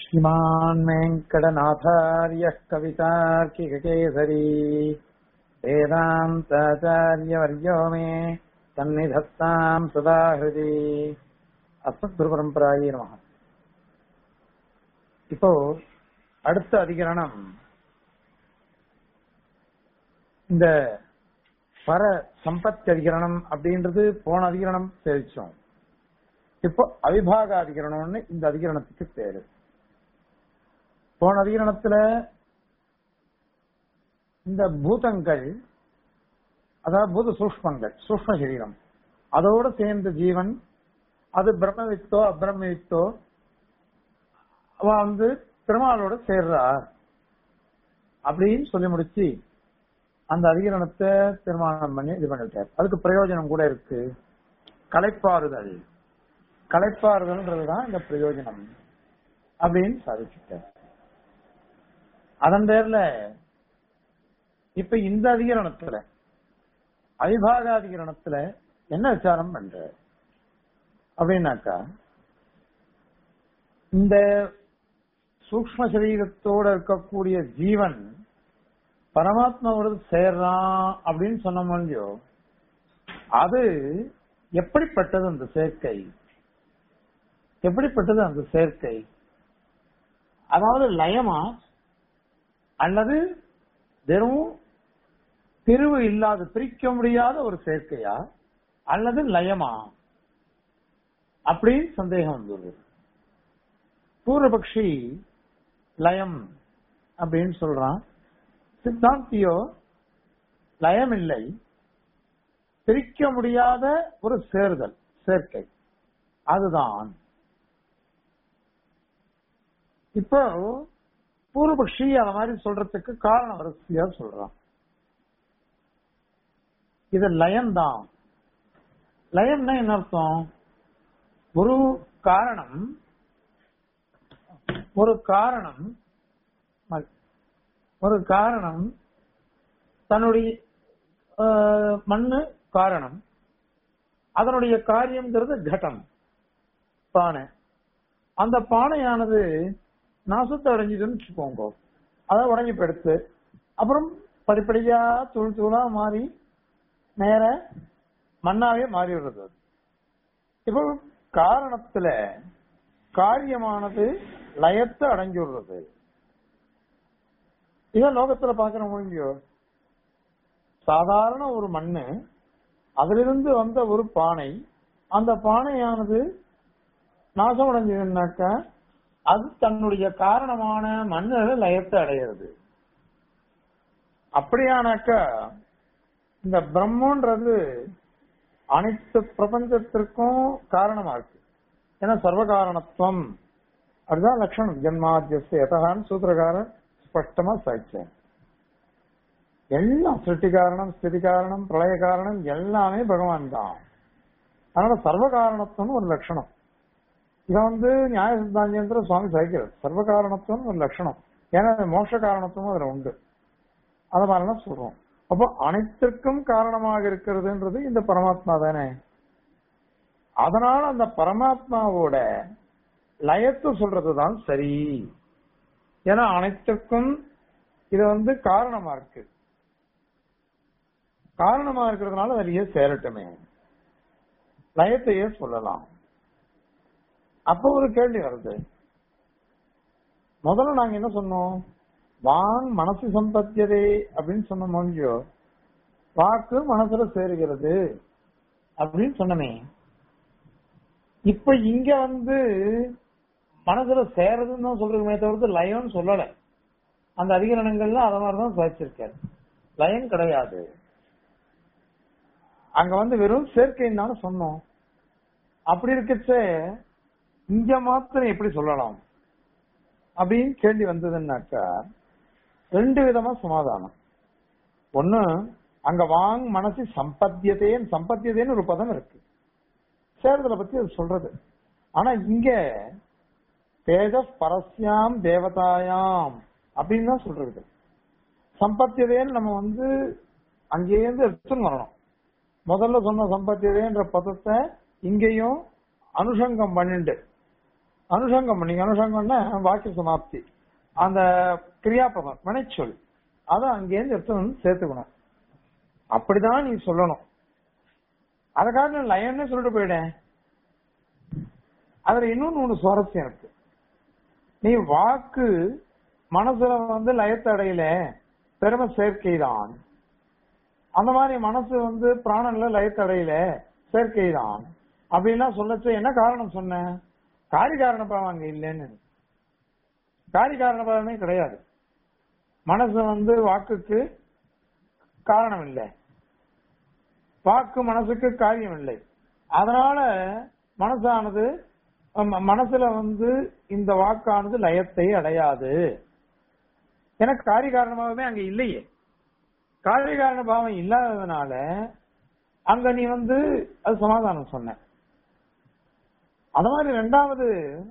श्रीमान् वेङ्कटनाथार्यः कवितार्किककेसरी वेदान्ताचार्यवर्यो मे सन्निधत्ताम् सदा हृदि அஸ்மத்குருபரம்பராயே நமக இப்போ அடுத்த அதிகரணம் இந்த பர சம்பத்தி அதிகரணம் அப்படின்றது போன அதிகரணம் தெரிவிச்சோம் இப்போ அவிபாக அதிகரணம்னு இந்த அதிகரணத்துக்கு பேரு போன அதிகரணத்துல இந்த பூதங்கள் அதாவது பூத சூஷ்மங்கள் சூஷ்ம சரீரம் அதோட சேர்ந்த ஜீவன் அது பிரம்மவித்தோ அப்பிரமவித்தோ அவ வந்து பெருமாளோட சேர்றா அப்படின்னு சொல்லி முடிச்சு அந்த அதிகரணத்தை தீர்மானம் பண்ணி இது பண்ணிட்டார் அதுக்கு பிரயோஜனம் கூட இருக்கு கலைப்பாறுதல் கலைப்பாறுதல்ன்றதுதான் இந்த பிரயோஜனம் அப்படின்னு சாதிச்சுட்டார் அதன் பேர்ல இப்ப இந்த அதிகரணத்துல அவிபாக அதிகரணத்துல என்ன விசாரம் பண்ற அப்படின்னாக்கா இந்த சூக்ம சரீரத்தோட இருக்கக்கூடிய ஜீவன் பரமாத்மாவோட சேர்றான் அப்படின்னு சொன்ன முடியோ அது எப்படிப்பட்டது அந்த சேர்க்கை எப்படிப்பட்டது அந்த சேர்க்கை அதாவது லயமா அல்லது வெறும் பிரிவு இல்லாத பிரிக்க முடியாத ஒரு சேர்க்கையா அல்லது லயமா அப்படின்னு சந்தேகம் வந்துள்ளது பூர்வபக்ஷி லயம் அப்படின்னு சொல்றான் சித்தாந்தியோ லயம் இல்லை பிரிக்க முடியாத ஒரு சேர்தல் சேர்க்கை அதுதான் இப்போ பூர்வபக்ஷி அந்த மாதிரி சொல்றதுக்கு காரணம் வரிசையா சொல்றான் இது லயம்தான் லயம்னா என்ன அர்த்தம் ஒரு காரணம் ஒரு காரணம் ஒரு காரணம் தன்னுடைய மண்ணு காரணம் அதனுடைய காரியம்ங்கிறது கட்டம் பானை அந்த பானையானது நாசத்தை அடைஞ்சதுன்னு வச்சுக்கோங்க அதை உடஞ்சி பெடுத்து அப்புறம் படிப்படியா தூள் தூளா மாறி நேர மண்ணாவே மாறி விடுறது இப்போ காரணத்துல காரியமானது லயத்தை அடைஞ்சு விடுறது இதான் லோகத்துல பாக்குற முடியோ சாதாரண ஒரு மண்ணு அதிலிருந்து வந்த ஒரு பானை அந்த பானையானது நாசம் அடைஞ்சதுன்னாக்கா அது தன்னுடைய காரணமான மண்ணில லயத்தை அடையிறது அப்படியானாக்கா இந்த பிரம்மன்றது அனைத்து பிரபஞ்சத்திற்கும் காரணமா இருக்கு ஏன்னா சர்வ காரணத்துவம் அதுதான் லட்சணம் ஜென்மாத்தியஸ்து எதகான்னு சூத்திரகாரன் ஸ்பஷ்டமா சாய்ச்சேன் எல்லாம் சிருஷ்டி காரணம் ஸ்திதி காரணம் பிரளய காரணம் எல்லாமே பகவான் தான் அதனால சர்வ காரணத்துவம் ஒரு லட்சணம் இதை வந்து நியாய சித்தாந்தேந்திர சுவாமி சாய்க்கிறார் சர்வ காரணத்துவம் ஒரு லட்சணம் ஏன்னா மோட்ச காரணத்துவம் அதுல உண்டு அத மாதிரிலாம் சொல்றோம் அப்போ அனைத்திற்கும் காரணமாக இருக்கிறதுன்றது இந்த பரமாத்மா தானே அதனால அந்த பரமாத்மாவோட லயத்தை சொல்றதுதான் சரி ஏன்னா அனைத்திற்கும் இது வந்து காரணமா இருக்கு காரணமா இருக்கிறதுனால வெளியே சேரட்டுமே லயத்தையே சொல்லலாம் அப்ப ஒரு கேள்வி வருது முதல்ல நாங்க என்ன சொன்னோம் வாங் மனசு சம்பத்தியதே அப்படின்னு சொன்ன முடியோ வாக்கு மனசுல சேருகிறது அப்படின்னு சொன்னமே இப்ப இங்க வந்து மனசுல சேரதுன்னு தான் சொல்றதுமே தவிர்த்து லயம்னு சொல்லல அந்த அதிகரணங்கள்ல அத மாதிரிதான் சாதிச்சிருக்காரு லயம் கிடையாது அங்க வந்து வெறும் சேர்க்கைன்னு சொன்னோம் அப்படி இருக்கச்சே இங்க மாத்திரம் எப்படி சொல்லலாம் அப்படின்னு கேள்வி வந்ததுன்னாக்கா ரெண்டு விதமா சமாதானம் ஒண்ணு அங்க வாங் மனசு சம்பத்தியதேன்னு சம்பத்தியதேன்னு ஒரு பதம் இருக்கு சேர்தலை பத்தி அது சொல்றது ஆனா இங்க தேஜ பரஸ்யாம் தேவதாயாம் அப்படின்னு தான் சொல்றது சம்பத்தியதேன்னு நம்ம வந்து அங்கேயிருந்து எடுத்துன்னு வரணும் முதல்ல சொன்ன சம்பத்தியதேன்ற பதத்தை இங்கேயும் அனுஷங்கம் பண்ணிண்டு அனுஷங்கம் பண்ணி அனுஷங்கம்னா வாக்கிய சமாப்தி அந்த கிரியாபதம் வினைச்சொல் அதை அங்கேருந்து எடுத்து வந்து சேர்த்துக்கணும் அப்படிதான் நீ சொல்லணும் அதுக்காக நான் லயன்னு சொல்லிட்டு போயிட்டேன் அதுல இன்னொன்னு ஒண்ணு சுவாரஸ்யம் இருக்கு நீ வாக்கு மனசுல வந்து லயத்தடையில பெருமை சேர்க்கைதான் அந்த மாதிரி மனசு வந்து பிராணன்ல லயத்தடையில சேர்க்கைதான் அப்படின்னா சொல்லச்சு என்ன காரணம் சொன்ன காரிகாரண பாவம் அங்க இல்லைன்னு காரிகாரண பாவமே கிடையாது மனசு வந்து வாக்குக்கு காரணம் இல்லை வாக்கு மனசுக்கு காரியம் இல்லை அதனால மனசானது ம- மனசுல வந்து இந்த வாக்கானது லயத்தை அடையாது எனக்கு காரிய காரணமாகவே அங்க இல்லையே காரிய காரண பாவம் இல்லாததுனால அங்க நீ வந்து அது சமாதானம் சொன்ன அது மாதிரி ரெண்டாவது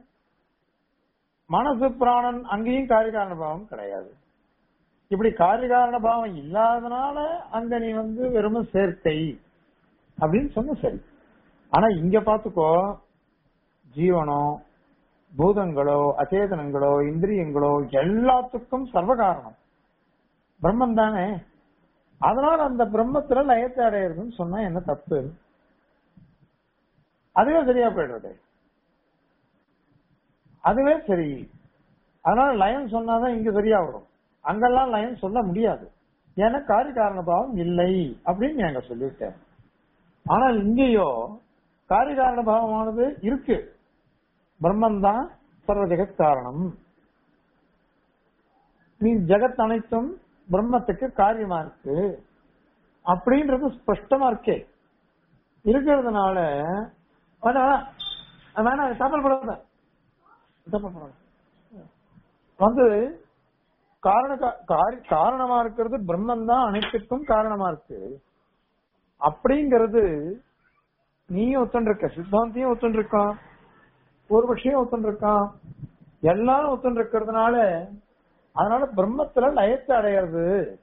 மனசு பிராணன் அங்கேயும் காரிய காரண பாவம் கிடையாது இப்படி காரிய காரண பாவம் இல்லாதனால அங்க நீ வந்து வெறும் சேர்க்கை அப்படின்னு சொன்ன சரி ஆனா இங்க பாத்துக்கோ ஜீவனோ பூதங்களோ அச்சேதனங்களோ இந்திரியங்களோ எல்லாத்துக்கும் சர்வ காரணம் பிரம்மன் தானே அதனால அந்த பிரம்மத்துல லயத்தை அடையிறதுன்னு சொன்னா என்ன தப்பு அதுவே சரியா போயிடுறது அதுவே சரி அதனால லயம் சொன்னாதான் இங்க சரியா வரும் அங்கெல்லாம் லயம் சொல்ல முடியாது ஏன்னா காரிய காரண பாவம் இல்லை அப்படின்னு நீ அங்க சொல்லிவிட்டேன் ஆனால் இங்கேயோ காரிய காரண பாவமானது இருக்கு பிரம்மன் தான் சர்வ ஜெகத் காரணம் நீ ஜெகத் அனைத்தும் பிரம்மத்துக்கு காரியமா இருக்கு அப்படின்றது ஸ்பஷ்டமா இருக்கே இருக்கிறதுனால வேணாம் வேணாம் வேணாம் தப்பல் படாத தப்பல் படாத வந்து காரண காரி- காரணமா இருக்கிறது பிரம்மன் தான் அனைத்துக்கும் காரணமா இருக்கு அப்படிங்கிறது நீயும் ஒத்துண்டிருக்க சித்தாந்தியும் ஒத்துண்டிருக்கான் ஒரு விஷயம் ஒத்துண்டிருக்கான் எல்லாரும் ஒத்துண்டிருக்கிறதுனால அதனால பிரம்மத்துல லயத்தை அடையிறது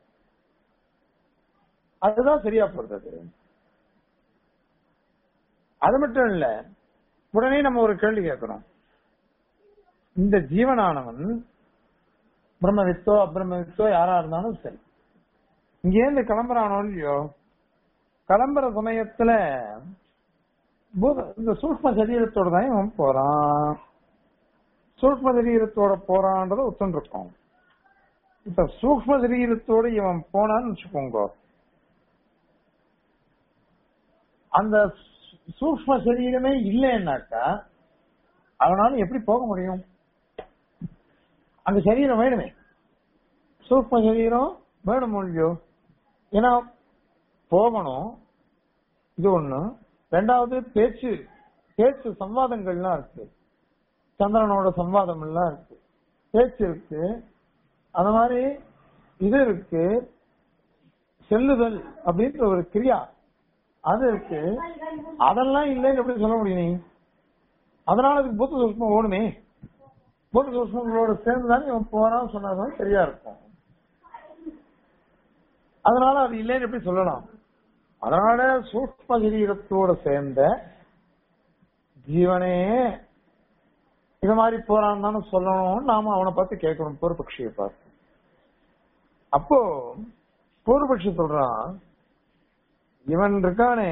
அதுதான் சரியா போறது அது மட்டும் இல்ல உடனே நம்ம ஒரு கேள்வி கேட்கிறோம் இந்த ஜீவனானவன் பிரம்மவித்தோ அப்பிரமவித்தோ யாரா இருந்தாலும் சரி இங்கேருந்து கிளம்புறானோ இல்லையோ கிளம்புற சமயத்துல பூத- இந்த சூக்ம சரீரத்தோட தான் இவன் போறான் சூக்ம சரீரத்தோட போறான்றத ஒத்துண்டிருக்கோம் இப்ப சூக்ம சரீரத்தோட இவன் போனான்னு வச்சுக்கோங்க அந்த சூ- சூக்ம சரீரமே இல்லைன்னாக்கா அவனால எப்படி போக முடியும் அந்த சரீரம் வேணுமே சூக்ம சரீரம் வேணும் இல்லையோ ஏன்னா போகணும் இது ஒண்ணு ரெண்டாவது பேச்சு பேச்சு சம்வாதங்கள்லாம் இருக்கு சந்திரனோட சம்வாதம் எல்லாம் இருக்கு பேச்சு இருக்கு அந்த மாதிரி இது இருக்கு செல்லுதல் அப்படின்ற ஒரு கிரியா அது இருக்கு அதெல்லாம் இல்லைன்னு எப்படி சொல்ல முடியும் நீ அதனால அதுக்கு புத்த சூஷ்மம் ஓடுமே புத்த சூஷ்மங்களோட சேர்ந்து தானே இவன் போறான்னு சொன்னாதான் சரியா இருக்கும் அதனால அது இல்லைன்னு எப்படி சொல்லலாம் அதனால சூக்ம சரீரத்தோட சேர்ந்த ஜீவனே இது மாதிரி போறான்னு தானே சொல்லணும் நாம அவனை பார்த்து கேட்கணும் பூர்வபக்ஷியை பார்த்து அப்போ பூர்வபக்ஷி சொல்றான் இவன் இருக்கானே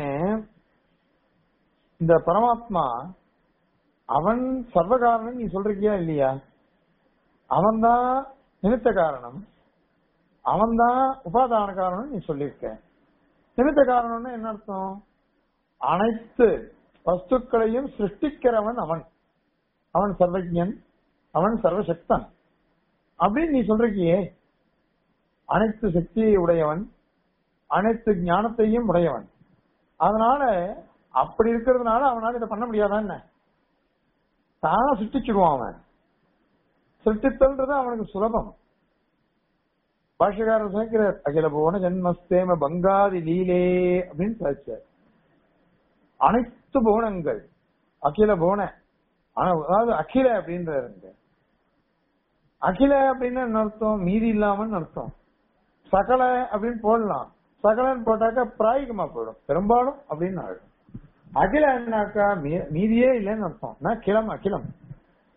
இந்த பரமாத்மா அவன் சர்வகாரணம் நீ சொல்றியா இல்லையா அவன்தான் நிமித்த காரணம் அவன்தான் உபாதான காரணம் நீ சொல்லியிருக்க நிமித்த காரணம்னு என்ன அர்த்தம் அனைத்து வஸ்துக்களையும் சிருஷ்டிக்கிறவன் அவன் அவன் சர்வஜன் அவன் சர்வசக்தன் அப்படின்னு நீ சொல்றியே அனைத்து சக்தியை உடையவன் அனைத்து ஞானத்தையும் உடையவன் அதனால அப்படி இருக்கிறதுனால அவனால இதை பண்ண முடியாதா என்ன தானா சிருஷ்டிச்சுடுவான் அவன் சிருஷ்டித்தல்ன்றது அவனுக்கு சுலபம் பாஷகாரர் சேர்க்கிறார் அகில போன ஜென்மஸ்தேம பங்காதி லீலே அப்படின்னு பேச்சார் அனைத்து புவனங்கள் அகில புவன ஆனா அதாவது அகில அப்படின்றாருங்க அகில அப்படின்னு என்ன அர்த்தம் மீதி இல்லாமன்னு அர்த்தம் சகல அப்படின்னு போடலாம் சகலன்னு போட்டாக்கா பிராயிகமா போயிடும் பெரும்பாலும் அப்படின்னு ஆயிடும் அகில என்னாக்கா மீ- மீதியே இல்லைன்னு அர்த்தம் நான் கிளம் அகிலம்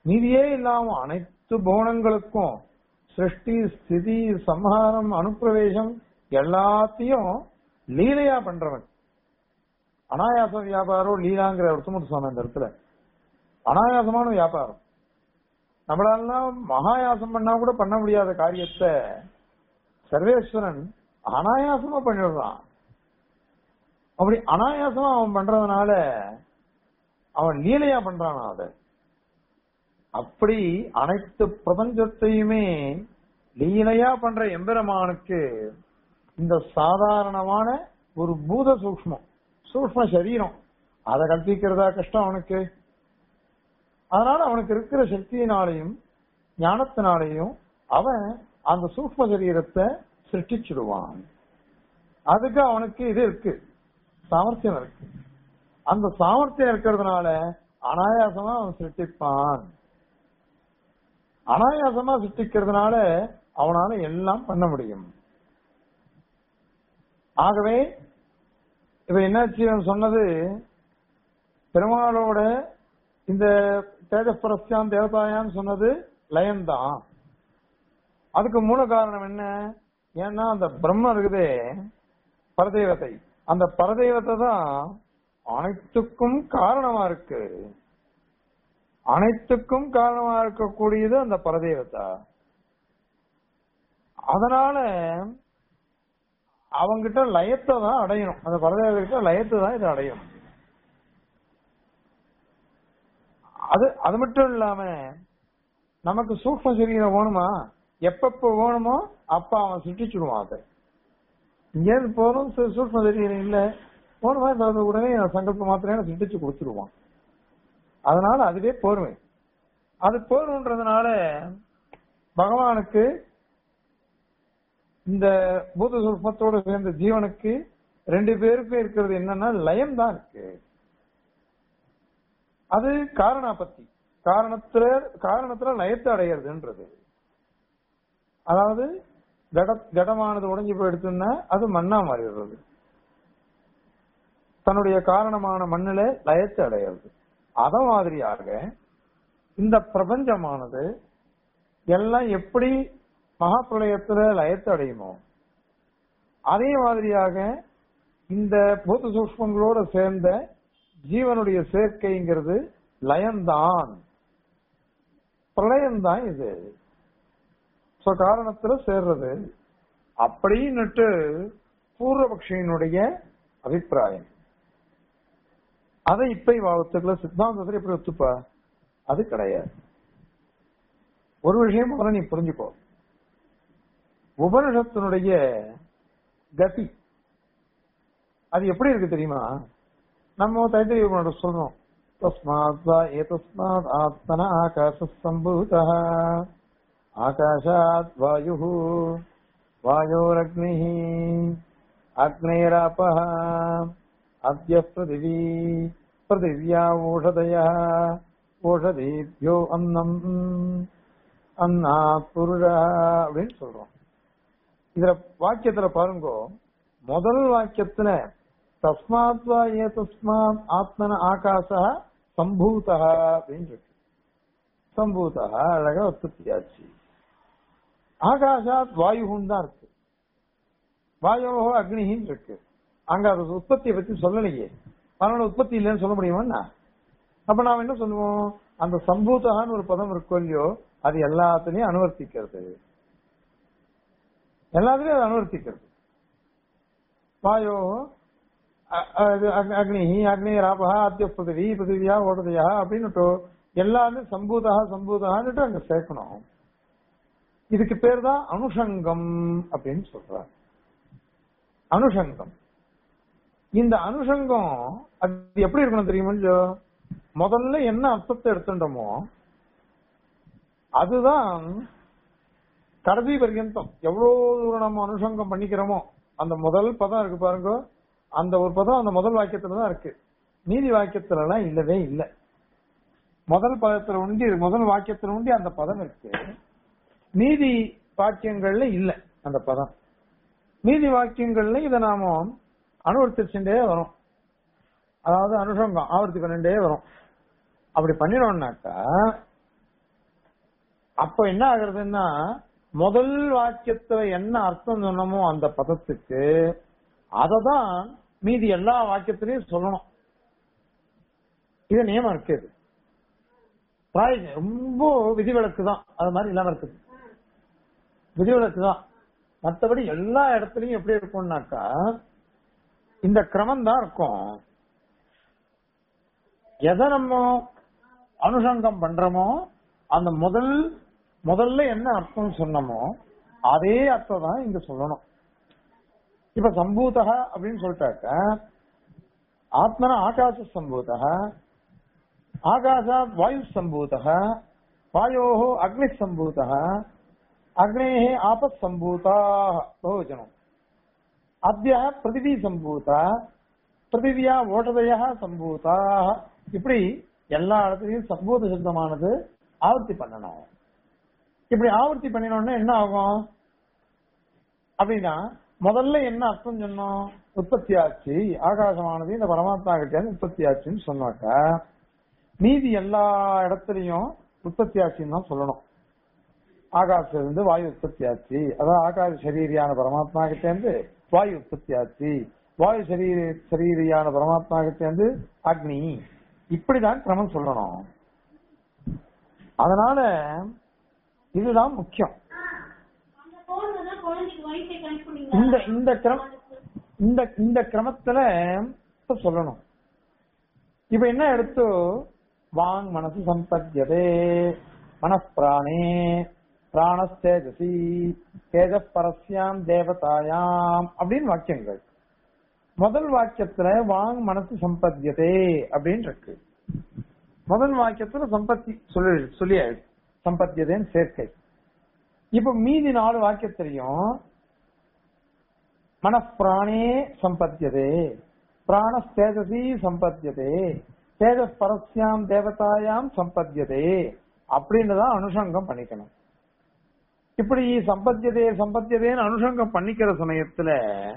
மீதியே இல்லாம அனைத்து புவனங்களுக்கும் சிருஷ்டி ஸ்திதி சம்ஹாரம் அனுப்பிரவேசம் எல்லாத்தையும் லீலையா பண்றவன் அனாயாச வியாபாரம் லீலாங்கிற அர்த்தம் சொன்ன இந்த இடத்துல அனாயாசமான வியாபாரம் நம்மளாலாம் மகாயாசம் பண்ணா கூட பண்ண முடியாத காரியத்தை சர்வேஸ்வரன் அனாயாசமா பண்ணிடுறான் அப்படி அனாயாசமா அவன் பண்றதுனால அவன் லீலையா பண்றான் அதை அப்படி அனைத்து பிரபஞ்சத்தையுமே லீலையா பண்ற எம்பெருமானுக்கு இந்த சாதாரணமான ஒரு பூத சூக்ஷ்மம் சூக்ஷ்ம சரீரம் அதை கற்பிக்கிறதா கஷ்டம் அவனுக்கு அதனால அவனுக்கு இருக்கிற சக்தியினாலையும் ஞானத்தினாலையும் அவன் அந்த சூக்ம சரீரத்தை சிருஷ்டிச்சிடுவான் அதுக்கு அவனுக்கு இது இருக்கு சாமர்த்தியம் இருக்கு அந்த சாமர்த்தியம் இருக்கிறதுனால அனாயாசமா அவன் சிருஷ்டிப்பான் அனாயாசமா சிருஷ்டிக்கிறதுனால அவனால எல்லாம் பண்ண முடியும் ஆகவே இப்ப என்னாச்சு அவன் சொன்னது பெருமாளோட இந்த தேஜஸ்பரஸ்யான் தேவதாயான்னு சொன்னது லயம்தான் அதுக்கு மூல காரணம் என்ன ஏன்னா அந்த பிரம்மம் இருக்குதே பரதெய்வத்தை அந்த பரதெய்வத்தை தான் அனைத்துக்கும் காரணமா இருக்கு அனைத்துக்கும் காரணமா இருக்கக்கூடியது அந்த பரதெய்வத்தா அதனால அவங்கிட்ட லயத்தை தான் அடையணும் அந்த பரதேவகிட்ட லயத்தை தான் இது அடையணும் அது அது மட்டும் இல்லாம நமக்கு சூக்ம சரீரம் வேணுமா எப்பப்ப வேணுமோ அப்ப அவன் சுட்டிச்சுடுவான் அதை இங்கேருந்து போறோம் சு- சூக்ம சரீரம் இல்ல போணுமா இந்த உடனே சங்கல்ப மாத்திரையான சுட்டிச்சு கொடுத்துருவான் அதனால அதுவே போர்வை அது போர்வன்றதுனால பகவானுக்கு இந்த பூத சூக்மத்தோட சேர்ந்த ஜீவனுக்கு ரெண்டு பேருக்கும் இருக்கிறது என்னன்னா லயம் தான் இருக்கு அது காரணாபத்தி காரணத்துல காரணத்துல லயத்தை அடையிறதுன்றது அதாவது கட கடமானது உடைஞ்சு போயிடுச்சுன்னா அது மண்ணா மாறிடுறது தன்னுடைய காரணமான மண்ணில லயத்தை அடையிறது அத மாதிரியாக இந்த பிரபஞ்சமானது எல்லாம் எப்படி மகாபிரளயத்துல லயத்தை அடையுமோ அதே மாதிரியாக இந்த பூத சூக்மங்களோட சேர்ந்த ஜீவனுடைய சேர்க்கைங்கிறது லயம்தான் பிரளயம்தான் இது சோ காரணத்துல சேர்றது அப்படின்னுட்டு பூர்வபக்ஷியினுடைய அபிப்பிராயம் அதை இப்ப வாதத்துக்குள்ள சித்தாந்தத்துல எப்படி ஒத்துப்பா அது கிடையாது ஒரு விஷயம் முதல்ல நீ புரிஞ்சுக்கோ உபனிஷத்தினுடைய கதி அது எப்படி இருக்கு தெரியுமா நம்ம தைத்திரிய உபனிஷம் சொல்றோம் தஸ்மாத் வா ஏதஸ்மாத் ஆத்மன ஆகாச சம்பூத ஆகாஷாத் வாயு வாயோரக்னி அக்னேராப அத்ய பிருதிவி பிருதிவியா ஓஷதய ஓஷதேபியோ அன்னம் அன்னா புருஷ அப்படின்னு சொல்றோம் இதுல வாக்கியத்துல பாருங்க முதல் வாக்கியத்துல தஸ்மாத் வா ஏ தஸ்மாத் ஆத்மன ஆகாச சம்பூதா அப்படின்னு இருக்கு சம்பூதா அழகா உற்பத்தியாச்சு ஆகாஷாத் வாயுன்னு தான் இருக்கு வாயோ அக்னின்னு இருக்கு அங்க அது உற்பத்தியை பத்தி சொல்லலையே அதனால உற்பத்தி இல்லைன்னு சொல்ல முடியுமா அப்ப நாம என்ன சொல்லுவோம் அந்த சம்பூதகான்னு ஒரு பதம் இருக்கும் இல்லையோ அது எல்லாத்துலயும் அனுவர்த்திக்கிறது எல்லாத்துலயும் அது அனுவர்த்திக்கிறது வாயோ அ- அது அக்- அக்னி அக்னி ராபகா அத்திய பிருதிவி பிருதிவியா ஓடதையா அப்படின்னுட்டு எல்லாமே சம்பூதா சம்பூதான்னுட்டு அங்க சேர்க்கணும் இதுக்கு பேர் தான் அனுஷங்கம் அப்படின்னு சொல்றார் அனுஷங்கம் இந்த அனுஷங்கம் அது எப்படி இருக்கணும் தெரியுமா இல்லையோ? முதல்ல என்ன அர்த்தத்தை எடுத்துட்டோமோ அதுதான் கடைசி பர்யந்தம் எவ்வளவு தூரம் நம்ம அனுஷங்கம் பண்ணிக்கிறோமோ அந்த முதல் பதம் இருக்கு பாருங்க அந்த ஒரு பதம் அந்த முதல் வாக்கியத்துல தான் இருக்கு நீதி வாக்கியத்துல எல்லாம் இல்லவே இல்லை முதல் பதத்துல உண்டி முதல் வாக்கியத்துல உண்டி அந்த பதம் இருக்கு நீதி வாக்கியங்கள்ல இல்ல அந்த பதம் நீதி வாக்கியங்கள்ல இதை நாம அனுவர்த்திச்சுட்டே வரும் அதாவது அனுஷங்கம் ஆவர்த்தி பண்ணிட்டே வரும் அப்படி பண்ணினோம்னாக்கா அப்ப என்ன ஆகுறதுன்னா முதல் வாக்கியத்துல என்ன அர்த்தம் சொன்னமோ அந்த பதத்துக்கு அததான் மீதி எல்லா வாக்கியத்திலையும் சொல்லணும் இது நியமம் இருக்குது பிராய ரொம்ப விதிவிலக்கு தான் அது மாதிரி இல்லாம இருக்குது விதிவிலக்கு தான் மற்றபடி எல்லா இடத்துலயும் எப்படி இருக்கும்னாக்கா இந்த கிரமம் தான் இருக்கும் எதை நம்ம அனுஷங்கம் பண்றோமோ அந்த முதல் முதல்ல என்ன அர்த்தம் சொன்னமோ அதே அர்த்தம் தான் இங்க சொல்லணும் இப்ப சம்பூதக அப்படின்னு சொல்லிட்டாக்க ஆத்மன ஆகாச சம்பூதக ஆகாசாத் வாயு சம்பூதக வாயோ அக்னி சம்பூதக அக்னே ஆபத் சம்பூதா பகுவச்சனம் அத்திய பிருத்திவி சம்பூதா பிருத்திவியா ஓட்டதையா சம்பூதா இப்படி எல்லா இடத்துலயும் சம்பூத சப்தமானது ஆவர்த்தி பண்ணணும் இப்படி ஆவர்த்தி பண்ணினோடனே என்ன ஆகும் அப்படின்னா முதல்ல என்ன அர்த்தம் சொன்னோம் உற்பத்தி ஆச்சு ஆகாசமானது இந்த பரமாத்மா கிட்ட உற்பத்தி ஆச்சுன்னு சொன்னாக்கா மீதி எல்லா இடத்துலயும் உற்பத்தி ஆச்சுன்னு தான் சொல்லணும் ஆகாசில இருந்து வாயு உற்பத்தி ஆச்சு அதாவது ஆகாச சரீரியான பரமாத்மா கிட்ட இருந்து வாயு உற்பத்தி ஆச்சு வாயு சரீர சரீரியான பரமாத்மா கிட்ட இருந்து அக்னி இப்படிதான் கிரமம் சொல்லணும் அதனால இதுதான் முக்கியம் அந்த போன்ல தான் குழந்தைக்கு வைஃபை கனெக்ட் இந்த பண்ணீங்களா இந்த கிரம இந்த இந்த கிரமத்துல இப்ப சொல்லணும் இப்ப என்ன எடுத்து வாங் மனசு சம்பத்தியதே மனப்பிராணே பிராணஸ்தேஜசி தேஜ பரஸ்யாம் தேவதாயாம் அப்படின்னு வாக்கியங்கள் முதல் வாக்கியத்துல வாங் மனசு சம்பத்தியதே அப்படின்னு இருக்கு முதல் வாக்கியத்துல சம்பத்தி சொல்லி சொல்லி சம்பத்தியதேன்னு சேர்க்கை இப்ப மீதி நாலு வாக்கியத்திலையும் மனப்பிராணே சம்பத்தியதே பிராணஸ்தேஜசி சம்பத்தியதே தேஜஸ் பரஸ்யாம் தேவதாயாம் சம்பத்தியதே அப்படின்னு தான் அனுஷங்கம் பண்ணிக்கணும் இப்படி சம்பத்தியதே சம்பத்தியதேன்னு அனுஷங்கம் பண்ணிக்கிற சமயத்துல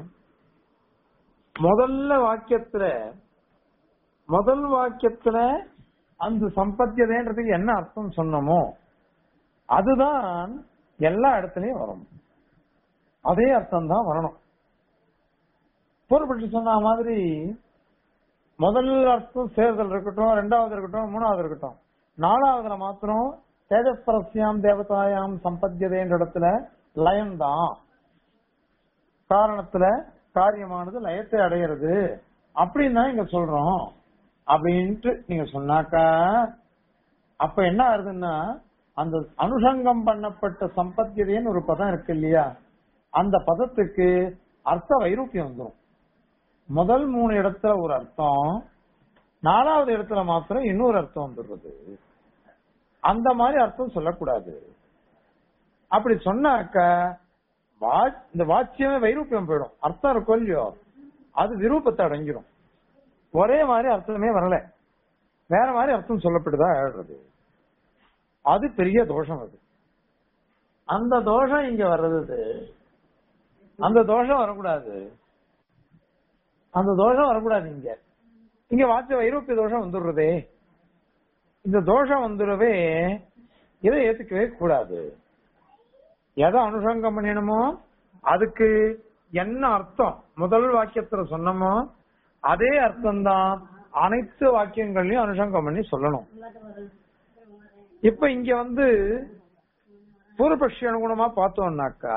முதல்ல வாக்கியத்துல முதல் வாக்கியத்துல அந்த சம்பத்தியதேன்றதுக்கு என்ன அர்த்தம் சொன்னமோ அதுதான் எல்லா இடத்துலயும் வரும் அதே அர்த்தம் தான் வரணும் பொருள்பட்டு சொன்ன மாதிரி முதல் அர்த்தம் சேர்தல் இருக்கட்டும் ரெண்டாவது இருக்கட்டும் மூணாவது இருக்கட்டும் நாலாவதுல மாத்திரம் தேஜஸ்பரஸ்யாம் தேவதாயாம் சம்பத்தியதேன்ற இடத்துல லயம் தான் காரணத்துல காரியமானது லயத்தை அடையிறது அப்படின்னு தான் இங்க சொல்றோம் அப்படின்ட்டு நீங்க சொன்னாக்கா அப்ப என்ன ஆகுதுன்னா அந்த அனுஷங்கம் பண்ணப்பட்ட சம்பத்தியதேன்னு ஒரு பதம் இருக்கு இல்லையா அந்த பதத்துக்கு அர்த்த வைரூப்பியம் வந்துடும் முதல் மூணு இடத்துல ஒரு அர்த்தம் நாலாவது இடத்துல மாத்திரம் இன்னொரு அர்த்தம் வந்துடுறது அந்த மாதிரி அர்த்தம் சொல்லக்கூடாது அப்படி சொன்னாக்க வா- இந்த வாட்சியமே வைரூப்பியம் போயிடும் அர்த்தம் இருக்கும் இல்லையோ அது விரூபத்தை அடங்கிடும் ஒரே மாதிரி அர்த்தமே வரல வேற மாதிரி அர்த்தம் சொல்லப்பட்டுதான் ஆடுறது அது பெரிய தோஷம் அது அந்த தோஷம் இங்க வர்றது அந்த தோஷம் வரக்கூடாது அந்த தோஷம் வரக்கூடாது இங்க இங்க வாட்ச வைரூப்பிய தோஷம் வந்துடுறதே இந்த தோஷம் வந்துடவே இதை ஏத்துக்கவே கூடாது எதை அனுஷங்கம் பண்ணிடணுமோ அதுக்கு என்ன அர்த்தம் முதல் வாக்கியத்துல சொன்னமோ அதே அர்த்தம் தான் அனைத்து வாக்கியங்களையும் அனுஷங்கம் பண்ணி சொல்லணும் இப்ப இங்க வந்து பூர்வபக்ஷி அனுகுணமா பார்த்தோம்னாக்கா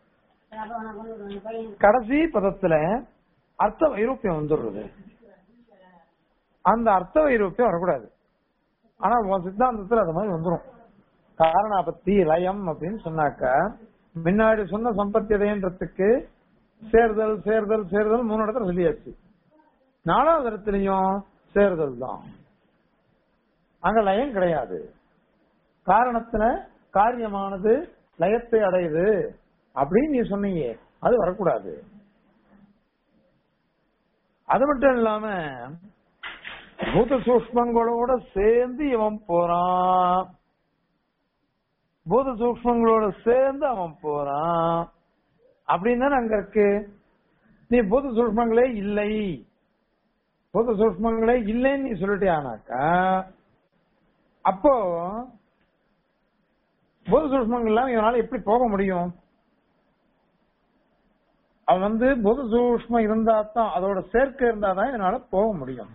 கடைசி பதத்துல அர்த்த வைரூப்பியம் வந்துடுறது அந்த அர்த்த வைரூப்பியம் வரக்கூடாது ஆனா உன் சித்தாந்தத்துல அது மாதிரி வந்துரும் காரணாபத்தி லயம் அப்படின்னு சொன்னாக்கா முன்னாடி சொன்ன சம்பத்தியதைன்றதுக்கு சேர்தல் சேர்தல் சேர்தல் மூணு இடத்துல சொல்லியாச்சு நாலாவது இடத்துலயும் சேர்தல் தான் அங்க லயம் கிடையாது காரணத்துல காரியமானது லயத்தை அடையுது அப்படின்னு நீ சொன்னீங்க அது வரக்கூடாது அது மட்டும் இல்லாம பூத சூக்மங்களோட சேர்ந்து இவன் போறான் பூத சூக்மங்களோட சேர்ந்து அவன் போறான் அப்படின்னு தானே அங்க இருக்கு நீ பூத சூக்மங்களே இல்லை பூத சூக்மங்களே இல்லைன்னு நீ சொல்லிட்டியானாக்கா அப்போ பூத சூஷ்மங்கள் எல்லாம் இவனால எப்படி போக முடியும் அவன் வந்து பூத சூஷ்மம் இருந்தா தான் அதோட சேர்க்கை இருந்தா தான் இதனால போக முடியும்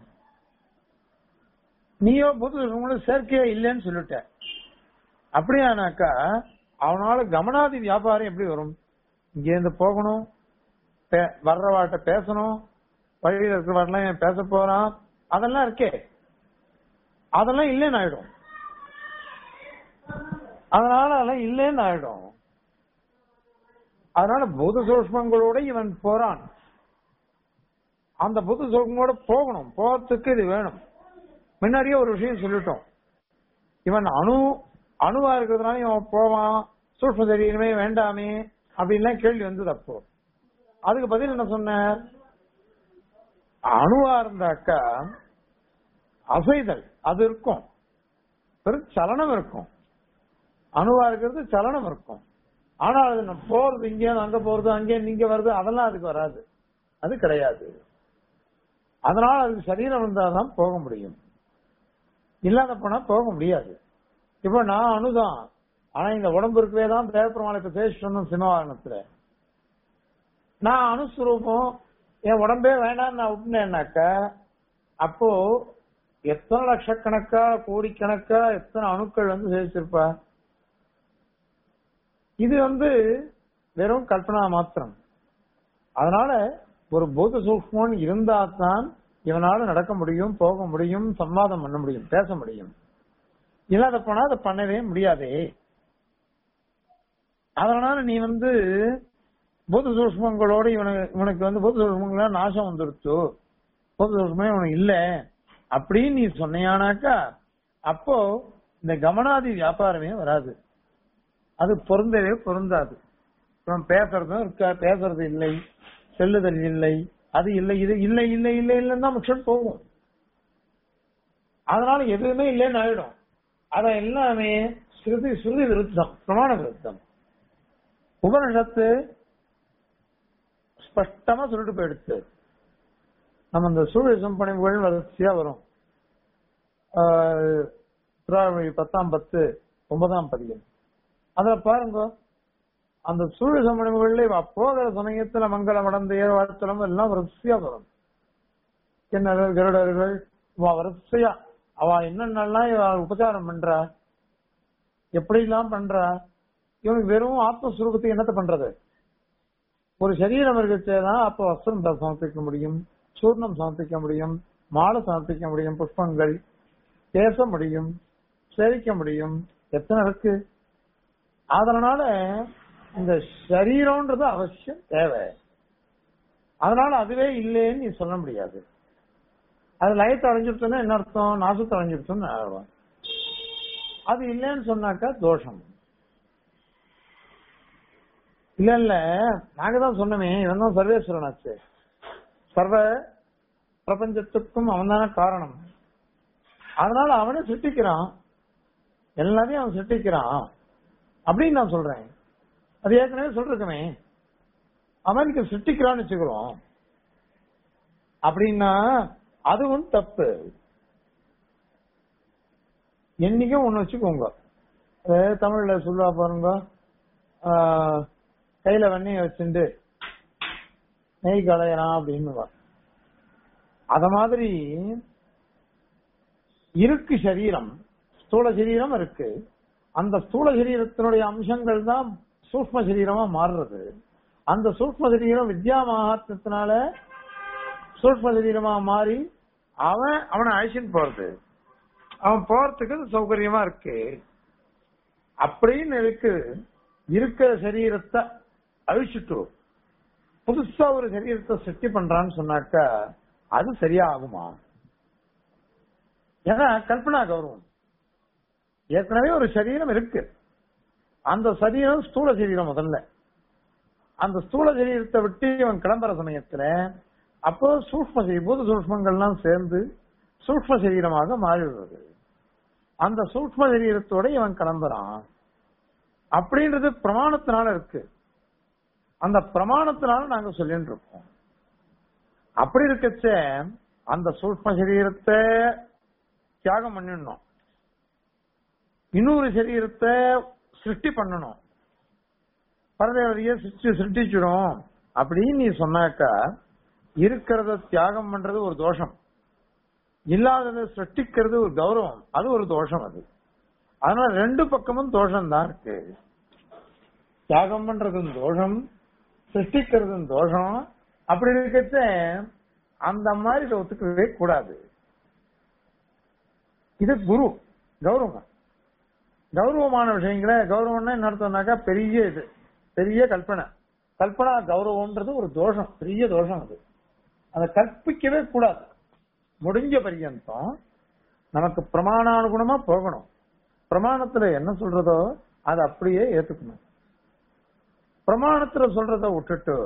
நீயோ பூத சூஷ்மங்களோட சேர்க்கையே இல்லைன்னு சொல்லிட்ட அப்படியானாக்கா அவனால கமனாதி வியாபாரம் எப்படி வரும் இங்க இருந்து போகணும் பே- வர்றவாட்ட பேசணும் வழியில் இருக்கிறவாட்டெல்லாம் இவன் பேச போறான் அதெல்லாம் இருக்கே அதெல்லாம் இல்லைன்னு ஆயிடும் அதனால அதெல்லாம் இல்லைன்னு ஆயிடும் அதனால பூத சூஷ்மங்களோட இவன் போறான் அந்த பூத சூஷ்மங்களோட போகணும் போறதுக்கு இது வேணும் முன்னாடியே ஒரு விஷயம் சொல்லிட்டோம் இவன் அணு அணுவா இருக்கிறதுனால இவன் போவான் சூஷ்ம சரீரமே வேண்டாமே அப்படின்லாம் கேள்வி வந்தது அப்போ அதுக்கு பதில் என்ன சொன்னார் அணுவா இருந்தாக்கா அசைதல் அது இருக்கும் வெறும் சலனம் இருக்கும் அணுவா இருக்கிறது சலனம் இருக்கும் ஆனா அது நம்ம போறது இங்கே அங்க போறது அங்கே நீங்க வருது அதெல்லாம் அதுக்கு வராது அது கிடையாது அதனால அதுக்கு சரீரம் இருந்தாதான் போக முடியும் இல்லாத போனா போக முடியாது இப்ப நான் அணுதான் ஆனா இந்த உடம்பு இருக்கவே தான் தேவப்பெருமாள் இப்ப பேசிட்டு வந்தோம் சினிமாவனத்துல நான் அணுஸ்வரூபம் என் உடம்பே வேண்டாம்னு நான் விட்டுனேன்னாக்கா அப்போ எத்தனை லட்சக்கணக்கா கோடிக்கணக்கா எத்தனை அணுக்கள் வந்து சேவிச்சிருப்பா இது வந்து வெறும் கல்பனா மாத்திரம் அதனால ஒரு பூத சூக்மன் இருந்தா தான் இவனால நடக்க முடியும் போக முடியும் சம்வாதம் பண்ண முடியும் பேச முடியும் இல்லாத போனா அதை பண்ணவே முடியாதே அதனால நீ வந்து பூத சூஷ்மங்களோட இவனுக்கு இவனுக்கு வந்து பூத சூஷ்மங்கள நாசம் வந்துருச்சு பூத சூஷ்மே இவனுக்கு இல்ல அப்படின்னு நீ சொன்னையானாக்கா அப்போ இந்த கமனாதி வியாபாரமே வராது அது பொருந்தவே பொருந்தாது இவன் பேசுறதும் இருக்கா பேசுறது இல்லை செல்லுதல் இல்லை அது இல்லை இது இல்லை இல்லை இல்லை இல்லைன்னு தான் முஷன் போகும் அதனால எதுவுமே இல்லைன்னு ஆயிடும் அத எல்லாமே ஸ்ருதி ஸ்ருதி விருத்தம் பிரமாண விருத்தம் உபனிஷத்து ஸ்பஷ்டமா சொல்லிட்டு போயிடுச்சு நம்ம இந்த சூழல் சம்பணிவுகள் வரிசையா வரும் ஆஹ் திருவாரூர் பத்தாம் பத்து ஒன்பதாம் பதியம் அதுல பாருங்க அந்த சூழல் சம்பணிவுகள்ல இவ போகிற சமயத்துல மங்களம் அடந்த ஏற்பாடுத்தலம் எல்லாம் வரிசையா வரும் கிண்ணறர் கருடர்கள் இவ வரிசையா அவ என்னென்னலாம் இவ உபச்சாரம் பண்றா எப்படி எல்லாம் பண்றா இவனுக்கு வெறும் ஆத்மஸ்வரூபத்துக்கு என்னத்த பண்றது ஒரு சரீரம் இருக்கச்சேதான் அப்போ வஸ்திரம் சமர்ப்பிக்க முடியும் சூர்ணம் சமர்ப்பிக்க முடியும் மாலை சமர்ப்பிக்க முடியும் புஷ்பங்கள் பேச முடியும் சேவிக்க முடியும் எத்தனை இருக்கு அதனால இந்த சரீரம்ன்றது அவசியம் தேவை அதனால அதுவே இல்லைன்னு நீ சொல்ல முடியாது அது லயத்தை அடைஞ்சிருச்சுன்னா என்ன அர்த்தம் நாசத்தை அடைஞ்சிருச்சுன்னு அர்த்தம். அது இல்லைன்னு சொன்னாக்கா தோஷம் இல்ல இல்ல நாங்க தான் சொன்னோமே இவன் தான் சர்வேஸ்வரனாச்சு சர்வ பிரபஞ்சத்துக்கும் அவன் தானே காரணம் அதனால அவனே சிருஷ்டிக்கிறான் எல்லாத்தையும் அவன் சிருஷ்டிக்கிறான் அப்படின்னு நான் சொல்றேன் அது ஏற்கனவே சொல்லிருக்கமே அவனுக்கு சிருஷ்டிக்கிறான்னு வச்சுக்கிறோம் அப்படின்னா அதுவும் தப்பு என்னைக்கும் ஒண்ணு வச்சுக்கோங்க அதாவது தமிழ்ல சொல்லுவா பாருங்க ஆஹ், கையில வெண்ணெய வச்சுட்டு நெய் களையலாம் அப்படின்னு அத மாதிரி இருக்கு சரீரம் ஸ்தூல சரீரம் இருக்கு அந்த ஸ்தூல சரீரத்தினுடைய அம்சங்கள் தான் சூக்ம சரீரமா மாறுறது அந்த சூக்ம சரீரம் வித்யா மகாத்மத்தினால சூக்ம சரீரமா மாறி அவன் அவனை அழிச்சுன்னு போறது அவன் போறதுக்கு அது சௌகரியமா இருக்கு அப்படின்னு இருக்கு இருக்கிற சரீரத்தை அழிச்சுட்டு புதுசா ஒரு சரீரத்தை சிருஷ்டி பண்றான்னு சொன்னாக்கா அது சரியா ஆகுமா ஏன்னா கல்பனா கௌரவம் ஏற்கனவே ஒரு சரீரம் இருக்கு அந்த சரீரம் ஸ்தூல சரீரம் முதல்ல அந்த ஸ்தூல சரீரத்தை விட்டு இவன் கிளம்புற சமயத்துல அப்போ சூக்ம சரீ பூத சூக்மங்கள்லாம் சேர்ந்து சூக்ம சரீரமாக மாறிடுறது அந்த சூக்ம சரீரத்தோட இவன் கிளம்புறான் அப்படின்றது பிரமாணத்தினால இருக்கு அந்த பிரமாணத்தினால நாங்க சொல்லிட்டு இருக்கோம் அப்படி இருக்கச்ச அந்த சூக்ம சரீரத்தை தியாகம் பண்ணிடணும் இன்னொரு சரீரத்தை சிருஷ்டி பண்ணணும் பரதேவதைய சிருஷ்டி சிருஷ்டிச்சிடும் அப்படின்னு நீ சொன்னாக்கா இருக்கிறத தியாகம் பண்றது ஒரு தோஷம் இல்லாததை சிருஷ்டிக்கிறது ஒரு கௌரவம் அது ஒரு தோஷம் அது அதனால ரெண்டு பக்கமும் தோஷம் தான் இருக்கு தியாகம் பண்றதும் தோஷம் சிருஷ்டிக்கிறதும் தோஷம் அப்படி இருக்கச்ச அந்த மாதிரி இதை ஒத்துக்கவே கூடாது இது குரு கௌரவம் கௌரவமான விஷயங்களை கௌரவம்னா என்ன அர்த்தம்னாக்கா பெரிய இது பெரிய கல்பனை கல்பனா கௌரவம்ன்றது ஒரு தோஷம் பெரிய தோஷம் அது அதை கற்பிக்கவே கூடாது முடிஞ்ச பரியந்தம் நமக்கு பிரமாணானுகுணமா போகணும் பிரமாணத்துல என்ன சொல்றதோ அதை அப்படியே ஏத்துக்கணும் பிரமாணத்துல சொல்றத விட்டுட்டு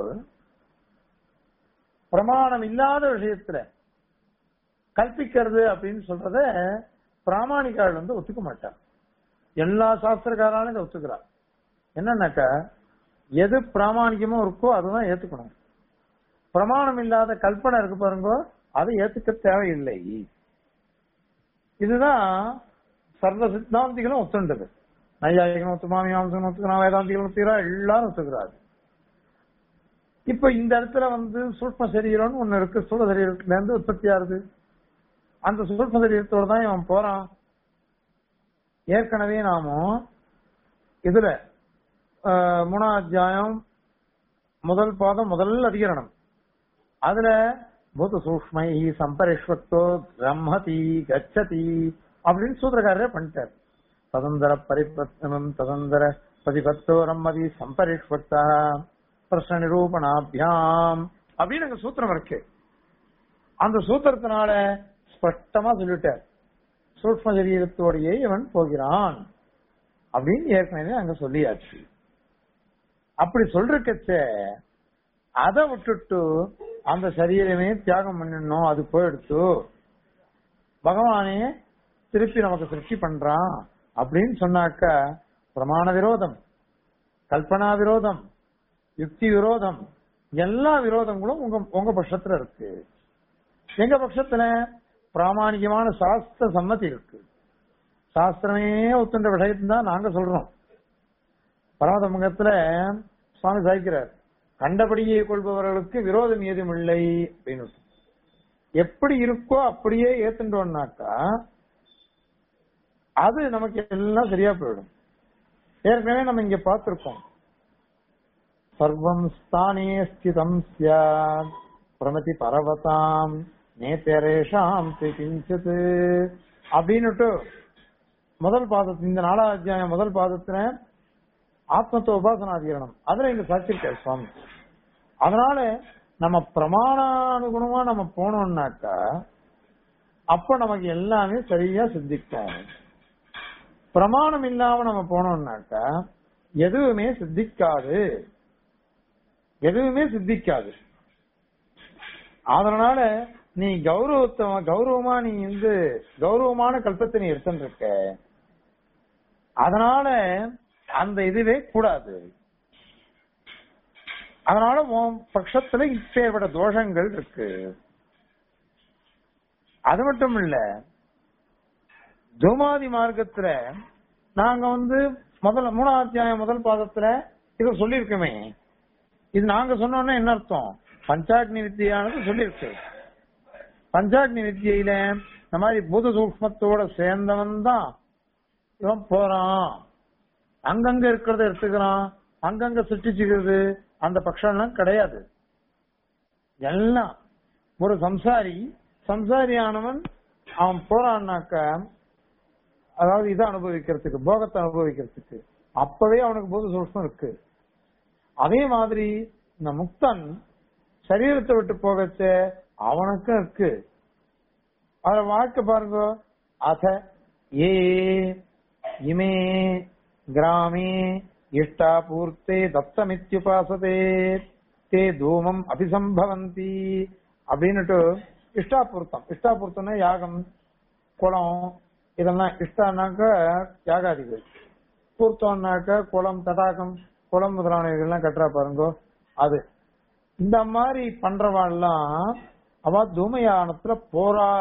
பிரமாணம் இல்லாத விஷயத்துல கற்பிக்கிறது அப்படின்னு சொல்றத பிராமணிக்காரர் வந்து ஒத்துக்க மாட்டார் எல்லா சாஸ்திரக்காராலும் இதை ஒத்துக்கிறார் என்னன்னாக்கா எது பிராமணிகமோ இருக்கோ அதுதான் ஏத்துக்கணும் பிரமாணம் இல்லாத கல்பனை இருக்கு பாருங்க அதை ஏத்துக்க தேவையில்லை இதுதான் சர்வ சித்தாந்திகளும் ஒத்துண்டது நையாயிகனும் ஒத்துமா மீமாம்சகனும் ஒத்துக்கிறான் வேதாந்திகளும் ஒத்துக்கிறா எல்லாரும் ஒத்துக்கிறாரு இப்ப இந்த இடத்துல வந்து சூட்ம சரீரம்னு ஒண்ணு இருக்கு சூழ சரீரத்துல இருந்து உற்பத்தி ஆகுது அந்த சூட்ம சரீரத்தோட தான் இவன் போறான் ஏற்கனவே நாமும் இதுல ஆஹ், மூணாம் அத்தியாயம் முதல் பாதம் முதல் அதிகரணம் அதுல பூத சூக்ஷ்மை சம்பரிஷ்வத்தோ பிரம்மதி கச்சதி அப்படின்னு சூத்திரக்காரரே பண்ணிட்டார் ததந்தர பரிபத்தனம் ததந்தர பதிபத்தோ ரம்மதி சம்பரிஷ்வத்தா பிரஷ்ன நிரூபணாபியாம் அப்படின்னு அங்க சூத்திரம் இருக்கு அந்த சூத்திரத்தினால ஸ்பஷ்டமா சொல்லிட்டார் சூக்ம சரீரத்தோடையே இவன் போகிறான் அப்படின்னு ஏற்கனவே அங்க சொல்லியாச்சு அப்படி சொல்றக்கச்ச அதை விட்டுட்டு அந்த சரீரமே தியாகம் பண்ணிடணும் அது போயிடுத்து பகவானே திருப்பி நமக்கு சிருஷ்டி பண்றான் அப்படின்னு சொன்னாக்க பிரமாண விரோதம் கல்பனா விரோதம் யுக்தி விரோதம் எல்லா விரோதங்களும் உங்க உங்க பட்சத்துல இருக்கு எங்க பட்சத்துல பிராமாணிகமான சாஸ்திர சம்மதி இருக்கு சாஸ்திரமே ஒத்துன்ற விஷயத்தை தான் நாங்க சொல்றோம் பரமதமுகத்துல சுவாமி சாய்க்கிறார் கண்டபடியே கொள்பவர்களுக்கு விரோதம் ஏதும் இல்லை அப்படின்னு எப்படி இருக்கோ அப்படியே ஏத்துட்டோம்னாக்கா அது நமக்கு எல்லாம் சரியா போயிடும் ஏற்கனவே நம்ம இங்க பார்த்திருக்கோம் சர்வம் ஸ்தானே ஸ்திதம் சியாத் பிரமதி பரவதாம் நேத்தரேஷாம் கிஞ்சித் அப்படின்னுட்டு முதல் பாதத்து இந்த நாலாவது அத்தியாயம் முதல் பாதத்துல ஆத்மத்துவ உபாசனாதிகரணம் அதுல இங்க சாட்சிருக்கார் சுவாமி அதனால நம்ம பிரமாணானுகுணமா நம்ம போனோம்னாக்கா அப்ப நமக்கு எல்லாமே சரியா சித்திக்கும் பிரமாணம் இல்லாம நம்ம போனோம்னாக்கா எதுவுமே சித்திக்காது எதுவுமே சித்திக்காது அதனால நீ கௌரவத்தை கௌரவமா நீ வந்து கௌரவமான கல்பத்தை நீ எடுத்துட்டு இருக்க அதனால அந்த இதுவே கூடாது அதனால உன் பட்சத்துல இப்பேற்பட்ட தோஷங்கள் இருக்கு அது மட்டும் இல்ல தூமாதி மார்க்கத்துல நாங்க வந்து முதல்ல மூணாம் அத்தியாயம் முதல் பாதத்துல இது சொல்லியிருக்கோமே இது நாங்க சொன்னோம்னா என்ன அர்த்தம் பஞ்சாக்னி வித்தியானது சொல்லியிருக்கு பஞ்சாக்னி வித்தியில இந்த மாதிரி பூத சூக்மத்தோட சேர்ந்தவன் தான் இவன் போறான் அங்கங்க இருக்கிறத எடுத்துக்கிறான் அங்கங்க சிருஷ்டிச்சுக்கிறது அந்த பட்சம்லாம் கிடையாது எல்லாம் ஒரு சம்சாரி சம்சாரியானவன் அவன் போறான்னாக்க அதாவது இதை அனுபவிக்கிறதுக்கு போகத்தை அனுபவிக்கிறதுக்கு அப்பவே அவனுக்கு போது சூக்மம் இருக்கு அதே மாதிரி இந்த முக்தன் சரீரத்தை விட்டு போகச்ச அவனுக்கும் இருக்கு அத வாழ்க்கை பாருங்க அத ஏ இமே கிராமே இஷ்டா பூர்த்தே தத்தமித்யுபாசதே தே தூமம் அபிசம்பவந்தி அப்படின்னுட்டு இஷ்டாபூர்த்தம் இஷ்டாபூர்த்தம்னா யாகம் குளம் இதெல்லாம் இஷ்டானாக்க யாகாதிகள் பூர்த்தம்னாக்க குளம் தடாகம் குளம் முதலானவைகள்லாம் கட்டுறா பாருங்க அது இந்த மாதிரி பண்றவாள்லாம் அவ தூமயானத்துல போறா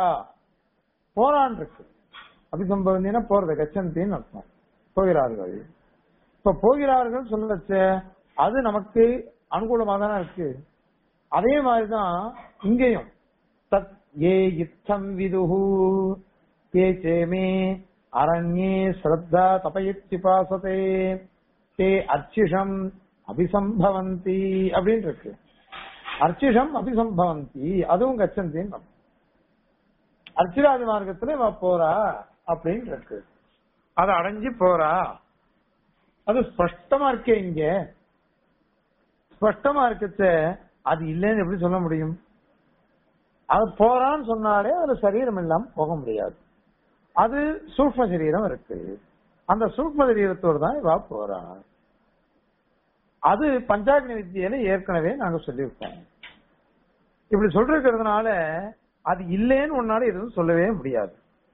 போறான் இருக்கு அபிசம்பவந்தினா போறது கச்சந்தின்னு அர்த்தம் போகிறார்கள் இப்ப போகிறார்கள் சொல்லச்சு அது நமக்கு அனுகூலமா தானே இருக்கு அதே மாதிரிதான் இங்கேயும் தத் ஏ இத்தம் விதுஹு தே சேமே அரண்யே ஸ்ரத்தா தபயித்யுபாசதே தே அர்ச்சிஷம் அபிசம்பவந்தி அப்படின்னு இருக்கு அர்ச்சிஷம் அபிசம்பவந்தி அதுவும் கச்சந்தின்னு அர்த்தம். அர்ச்சிராஜ மார்க்கத்துல இவ போறா அப்படின்னு இருக்கு அதை அடைஞ்சு போறா அது ஸ்பஷ்டமா இருக்கே இங்க ஸ்பஷ்டமா இருக்குச்சே அது இல்லைன்னு எப்படி சொல்ல முடியும் அது போறான்னு சொன்னாலே அதுல சரீரம் இல்லாம போக முடியாது அது சூக்ம சரீரம் இருக்கு அந்த சூக்ம சரீரத்தோடு தான் இவா போறா அது பஞ்சாக்னி வித்தியில ஏற்கனவே நாங்க சொல்லியிருக்கோம் இப்படி சொல்றதுனால அது இல்லைன்னு உன்னால எதுவும் சொல்லவே முடியாது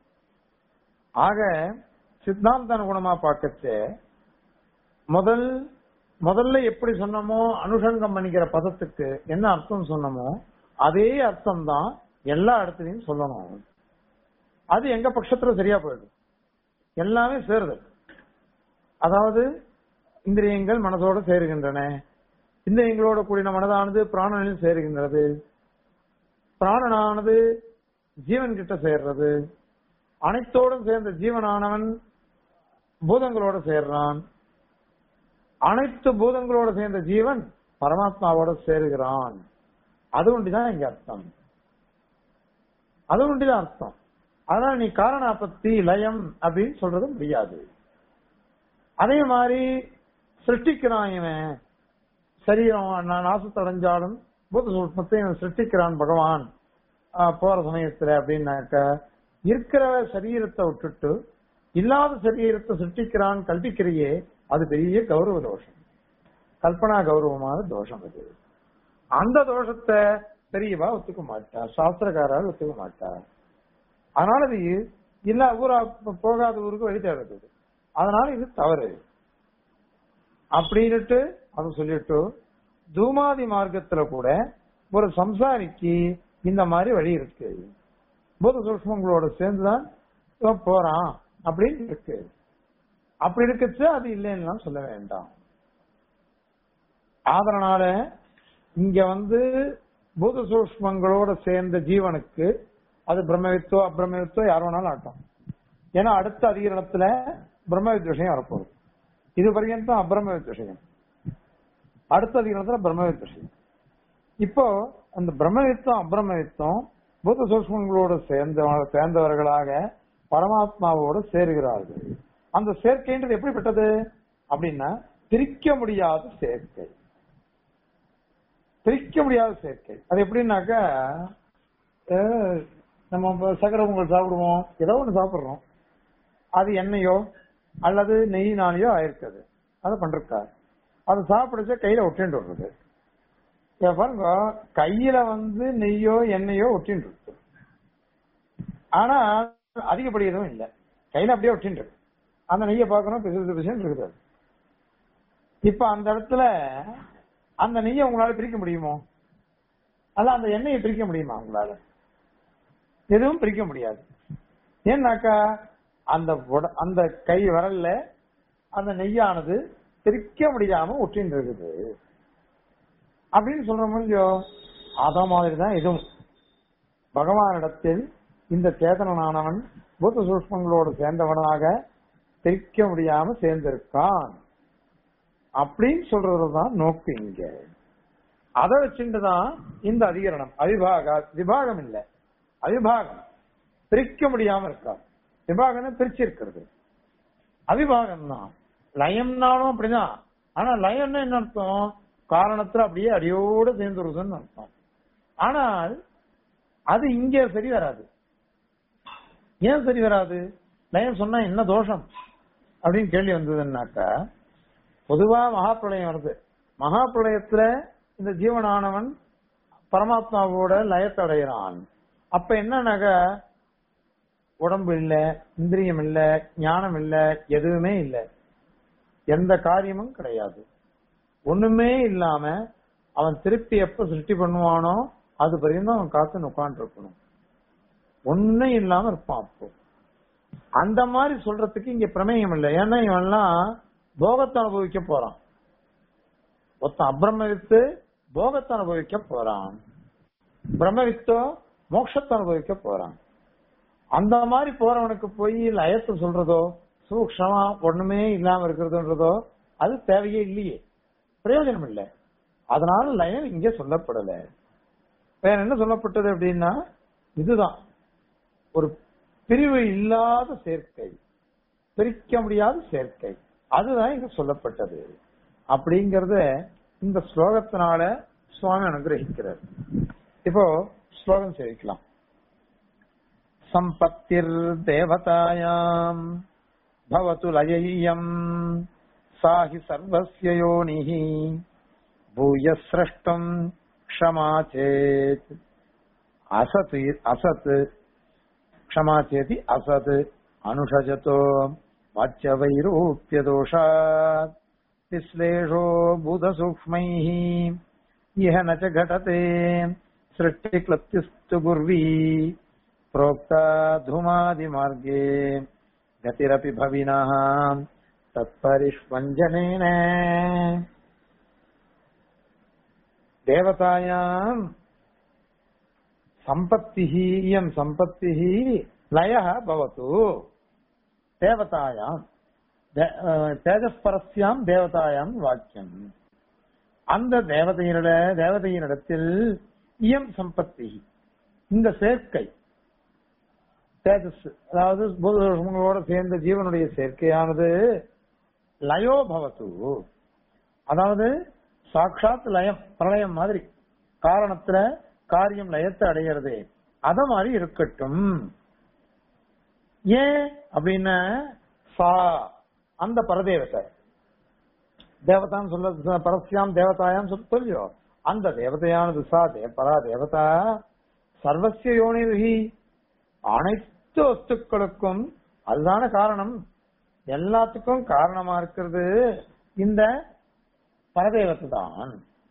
ஆக சித்தாந்த அனுகுணமா பார்க்கச்சே முதல் முதல்ல எப்படி சொன்னோமோ அனுஷங்கம் பண்ணிக்கிற பதத்துக்கு என்ன அர்த்தம் சொன்னோமோ அதே அர்த்தம் தான் எல்லா இடத்துலயும் சொல்லணும் அது எங்க பட்சத்துல சரியா போயிடும் எல்லாமே சேருது அதாவது இந்திரியங்கள் மனதோடு சேருகின்றன இந்திரியங்களோட கூடின மனதானது பிராணனில் சேருகின்றது பிராணனானது ஜீவன் கிட்ட சேர்றது அனைத்தோடும் சேர்ந்த ஜீவனானவன் பூதங்களோட சேர்றான் அனைத்து பூதங்களோட சேர்ந்த ஜீவன் பரமாத்மாவோட சேருகிறான் அது ஒண்டிதான் இங்க அர்த்தம் அது ஒண்டிதான் அர்த்தம் அதனால நீ காரணாபத்தி லயம் அப்படின்னு சொல்றது முடியாது அதே மாதிரி சிருஷ்டிக்கிறான் இவன் சரீரம் நான் நாசத்தை அடைஞ்சாலும் பூத சூட்சத்தை இவன் சிருஷ்டிக்கிறான் பகவான் ஆஹ், போற சமயத்துல அப்படின்னாக்க இருக்கிற சரீரத்தை விட்டுட்டு இல்லாத சரீரத்தை சிருஷ்டிக்கிறான் கல்பிக்கிறையே அது பெரிய கௌரவ தோஷம் கல்பனா கௌரவமான தோஷம் அது அந்த தோஷத்தை பெரியவா ஒத்துக்க மாட்டார் சாஸ்திரக்காரர் ஒத்துக்க மாட்டார் அதனால இது இல்ல ஊரா போகாத ஊருக்கு வழி தேடுறது அதனால இது தவறு அப்படின்னுட்டு அது சொல்லிட்டு தூமாதி மார்க்கத்துல கூட ஒரு சம்சாரிக்கு இந்த மாதிரி வழி இருக்கு பூத சூக்மங்களோட சேர்ந்துதான் இவன் போறான் அப்படின்னு இருக்கு அப்படி இருக்குச்சு அது இல்லைன்னு சொல்ல வேண்டாம் அதனால இங்க வந்து பூத சூக்மங்களோட சேர்ந்த ஜீவனுக்கு அது பிரம்மவித்தோ அப்பிரமவித்தோ யார் வேணாலும் ஆட்டம் ஏன்னா அடுத்த அதிகரணத்துல பிரம்மவித் விஷயம் வரப்போகுது இது பர்யந்தம் அபிரமவித் விஷயம் அடுத்த அதிகரணத்துல பிரம்மவித் விஷயம் இப்போ அந்த பிரம்மவித்தம் அபிரமவித்தம் பூத சூக்மங்களோடு சேர்ந்த சேர்ந்தவர்களாக பரமாத்மாவோடு சேருகிறார்கள் அந்த சேர்க்கைன்றது எப்படிப்பட்டது அப்படின்னா பிரிக்க முடியாத சேர்க்கை பிரிக்க முடியாத சேர்க்கை அது எப்படின்னாக்கா அஹ், நம்ம இப்ப சக்கரை பொங்கல் சாப்பிடுவோம் ஏதோ ஒண்ணு சாப்பிடுறோம் அது எண்ணெயோ அல்லது நெய்யினாலேயோ ஆயிருக்குது அதை பண்றா அது சாப்பிடுச்சா கையில ஒட்டிண்டு வருது இத பாருங்க கையில வந்து நெய்யோ எண்ணெயோ ஒட்டின்னு இருக்கு ஆனா அதிகப்படி எதுவும் இல்ல கையில அப்படியே ஒட்டின்னு இருக்கு அந்த நெய்யை பார்க்கணும் பிசு பிசுன்னு இருக்குது அது. இப்ப அந்த இடத்துல அந்த நெய்யை உங்களால பிரிக்க முடியுமோ அல்ல அந்த எண்ணெயை பிரிக்க முடியுமா உங்களால எதுவும் பிரிக்க முடியாது ஏன்னாக்கா அந்த உட- அந்த கை வரல்ல அந்த நெய்யானது பிரிக்க முடியாம ஒட்டின்னு இருக்குது அப்படின்னு சொல்ற முடியும் அத மாதிரி தான் இதுவும் பகவானிடத்தில் இந்த சேதனனானவன் பூத சூஷ்மங்களோடு சேர்ந்தவனாக பிரிக்க முடியாம சேர்ந்திருக்கான் அப்படின்னு சொல்றதுதான் நோக்கு இங்க அதை வச்சுட்டு தான் இந்த அதிகரணம் அவிபாக விபாகம் இல்ல அவிபாகம் பிரிக்க முடியாம இருக்கா விபாகம் பிரிச்சு இருக்கிறது அவிபாகம் தான் லயம்னாலும் அப்படிதான் ஆனா லயம்னா என்ன அர்த்தம் காரணத்துல அப்படியே அடியோட சேர்ந்துருதுன்னு அர்த்தம் ஆனால் அது இங்க சரி வராது ஏன் சரி வராது லயம் சொன்னா என்ன தோஷம் அப்படின்னு கேள்வி வந்ததுன்னாக்கா பொதுவா மகாப்பிரளயம் வருது மகாப்பிரளயத்துல இந்த ஜீவனானவன் பரமாத்மாவோட லயத்தை அடைகிறான் அப்ப என்னன்னாக்கா உடம்பு இல்ல இந்திரியம் இல்ல ஞானம் இல்ல எதுவுமே இல்ல எந்த காரியமும் கிடையாது ஒண்ணுமே இல்லாம அவன் திருப்பி எப்ப சிருஷ்டி பண்ணுவானோ அது வரையும் அவன் காத்து உட்காந்து இருக்கணும் ஒண்ணும் இல்லாம இருப்பான் அப்போ அந்த மாதிரி சொல்றதுக்கு இங்க பிரமேயம் இல்லை ஏன்னா இவன்லாம் போகத்தை அனுபவிக்க போறான் ஒருத்தன் அப்ரம்மவித்து போகத்தை அனுபவிக்க போறான் பிரம்மவித்தோ மோட்சத்தை அனுபவிக்க போறான் அந்த மாதிரி போறவனுக்கு போய் லயத்தை சொல்றதோ சூக்ஷமா ஒண்ணுமே இல்லாம இருக்கிறதுன்றதோ அது தேவையே இல்லையே பிரயோஜனம் இல்லை அதனால லயம் இங்க சொல்லப்படல வேற என்ன சொல்லப்பட்டது அப்படின்னா இதுதான் ஒரு பிரிவு இல்லாத சேர்க்கை பிரிக்க முடியாத சேர்க்கை அதுதான் இங்க சொல்லப்பட்டது அப்படிங்கறத இந்த ஸ்லோகத்தினால சுவாமி அனுகிரகிக்கிறார் இப்போ ஸ்லோகம் சேவிக்கலாம் சம்பத்திர் தேவதாயாம் பவத்து லயையம் சாஹி சர்வஸ்ய யோனிः பூய சிரஷ்டம் க்ஷமா சேத் அசத் அசத் க்ஷமா சேதி அசத் அனுஷஜதோ வாச்சியவைரூப்யதோஷாத் விஸ்லேஷோ பூதசூக்ஷ்மைः इह न च घटते सृष्टिक्लप्तिस्तु गुर्वी प्रोक्ता धूमादिमार्गे गतिरपि भविनः तत्परिष्वञ्जनेन देवतायाम् सम्पत्तिः इयम् सम्पत्तिः लयः भवतु देवतायाम् दे- अ, तेजस्परस्याम् देवतायाम् वाक्यम् அந்த தேவதையினிட தேவதையினிடத்தில் இயம் சம்பத்தி இந்த சேர்க்கை தேஜஸ் அதாவது பூதோஷங்களோட சேர்ந்த ஜீவனுடைய சேர்க்கையானது லயோ பவத்து அதாவது சாட்சாத் லயம் பிரளயம் மாதிரி காரணத்துல காரியம் லயத்தை அடைகிறது அத மாதிரி இருக்கட்டும் ஏன் அப்படின்னா சா அந்த பரதேவத்தை தேவதான்னு சொல்ல பரஸ்யாம் தேவதாயாம் சொல்ல சொல்லியோ அந்த தேவதையானது சா தே பரா தேவதா சர்வசிய யோனிருகி அனைத்து வஸ்துக்களுக்கும் அதுதான காரணம் எல்லாத்துக்கும் காரணமா இருக்கிறது இந்த பரதேவத்தை தான்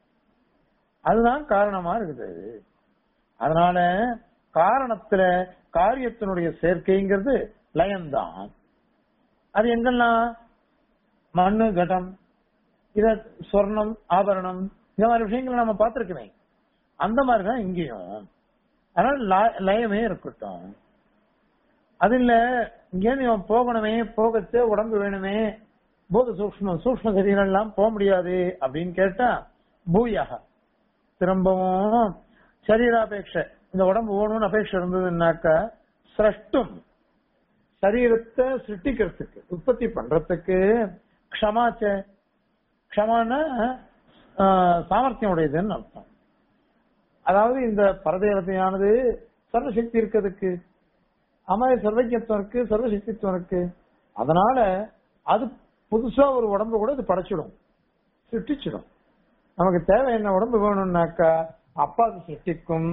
அதுதான் காரணமா இருக்குது அதனால காரணத்துல காரியத்தினுடைய சேர்க்கைங்கிறது லயம்தான் அது எங்கெல்லாம் மண்ணு கடம் இத சொர்ணம் ஆபரணம் இந்த மாதிரி விஷயங்களை நம்ம பார்த்திருக்கோமே அந்த மாதிரிதான் இங்கேயும் அதனால ல- லயமே இருக்கட்டும் அது இல்ல இங்கேருந்து இவன் போகணுமே போகச்சு உடம்பு வேணுமே போத சூக்ஷ்ம சூக்ஷ்ம சரீரம் எல்லாம் போக முடியாது அப்படின்னு கேட்டா பூயாக திரும்பவும் சரீராபேட்சை இந்த உடம்பு ஓணும்னு அபேட்சை இருந்ததுன்னாக்கா சிரஷ்டும் சரீரத்தை சிருஷ்டிக்கிறதுக்கு உற்பத்தி பண்றதுக்கு க்ஷமாச்ச க்ஷமான சாமர்த்தியம் உடையதுன்னு அர்த்தம் அதாவது இந்த பரதேவதையானது சர்வசக்தி இருக்கிறதுக்கு அமய சர்வஜத்துவம் இருக்கு சர்வசக்தித்துவம் இருக்கு அதனால அது புதுசா ஒரு உடம்பு கூட இது படைச்சிடும் சிருஷ்டிச்சிடும் நமக்கு தேவை என்ன உடம்பு வேணும்னாக்கா அப்பா அது சிருஷ்டிக்கும்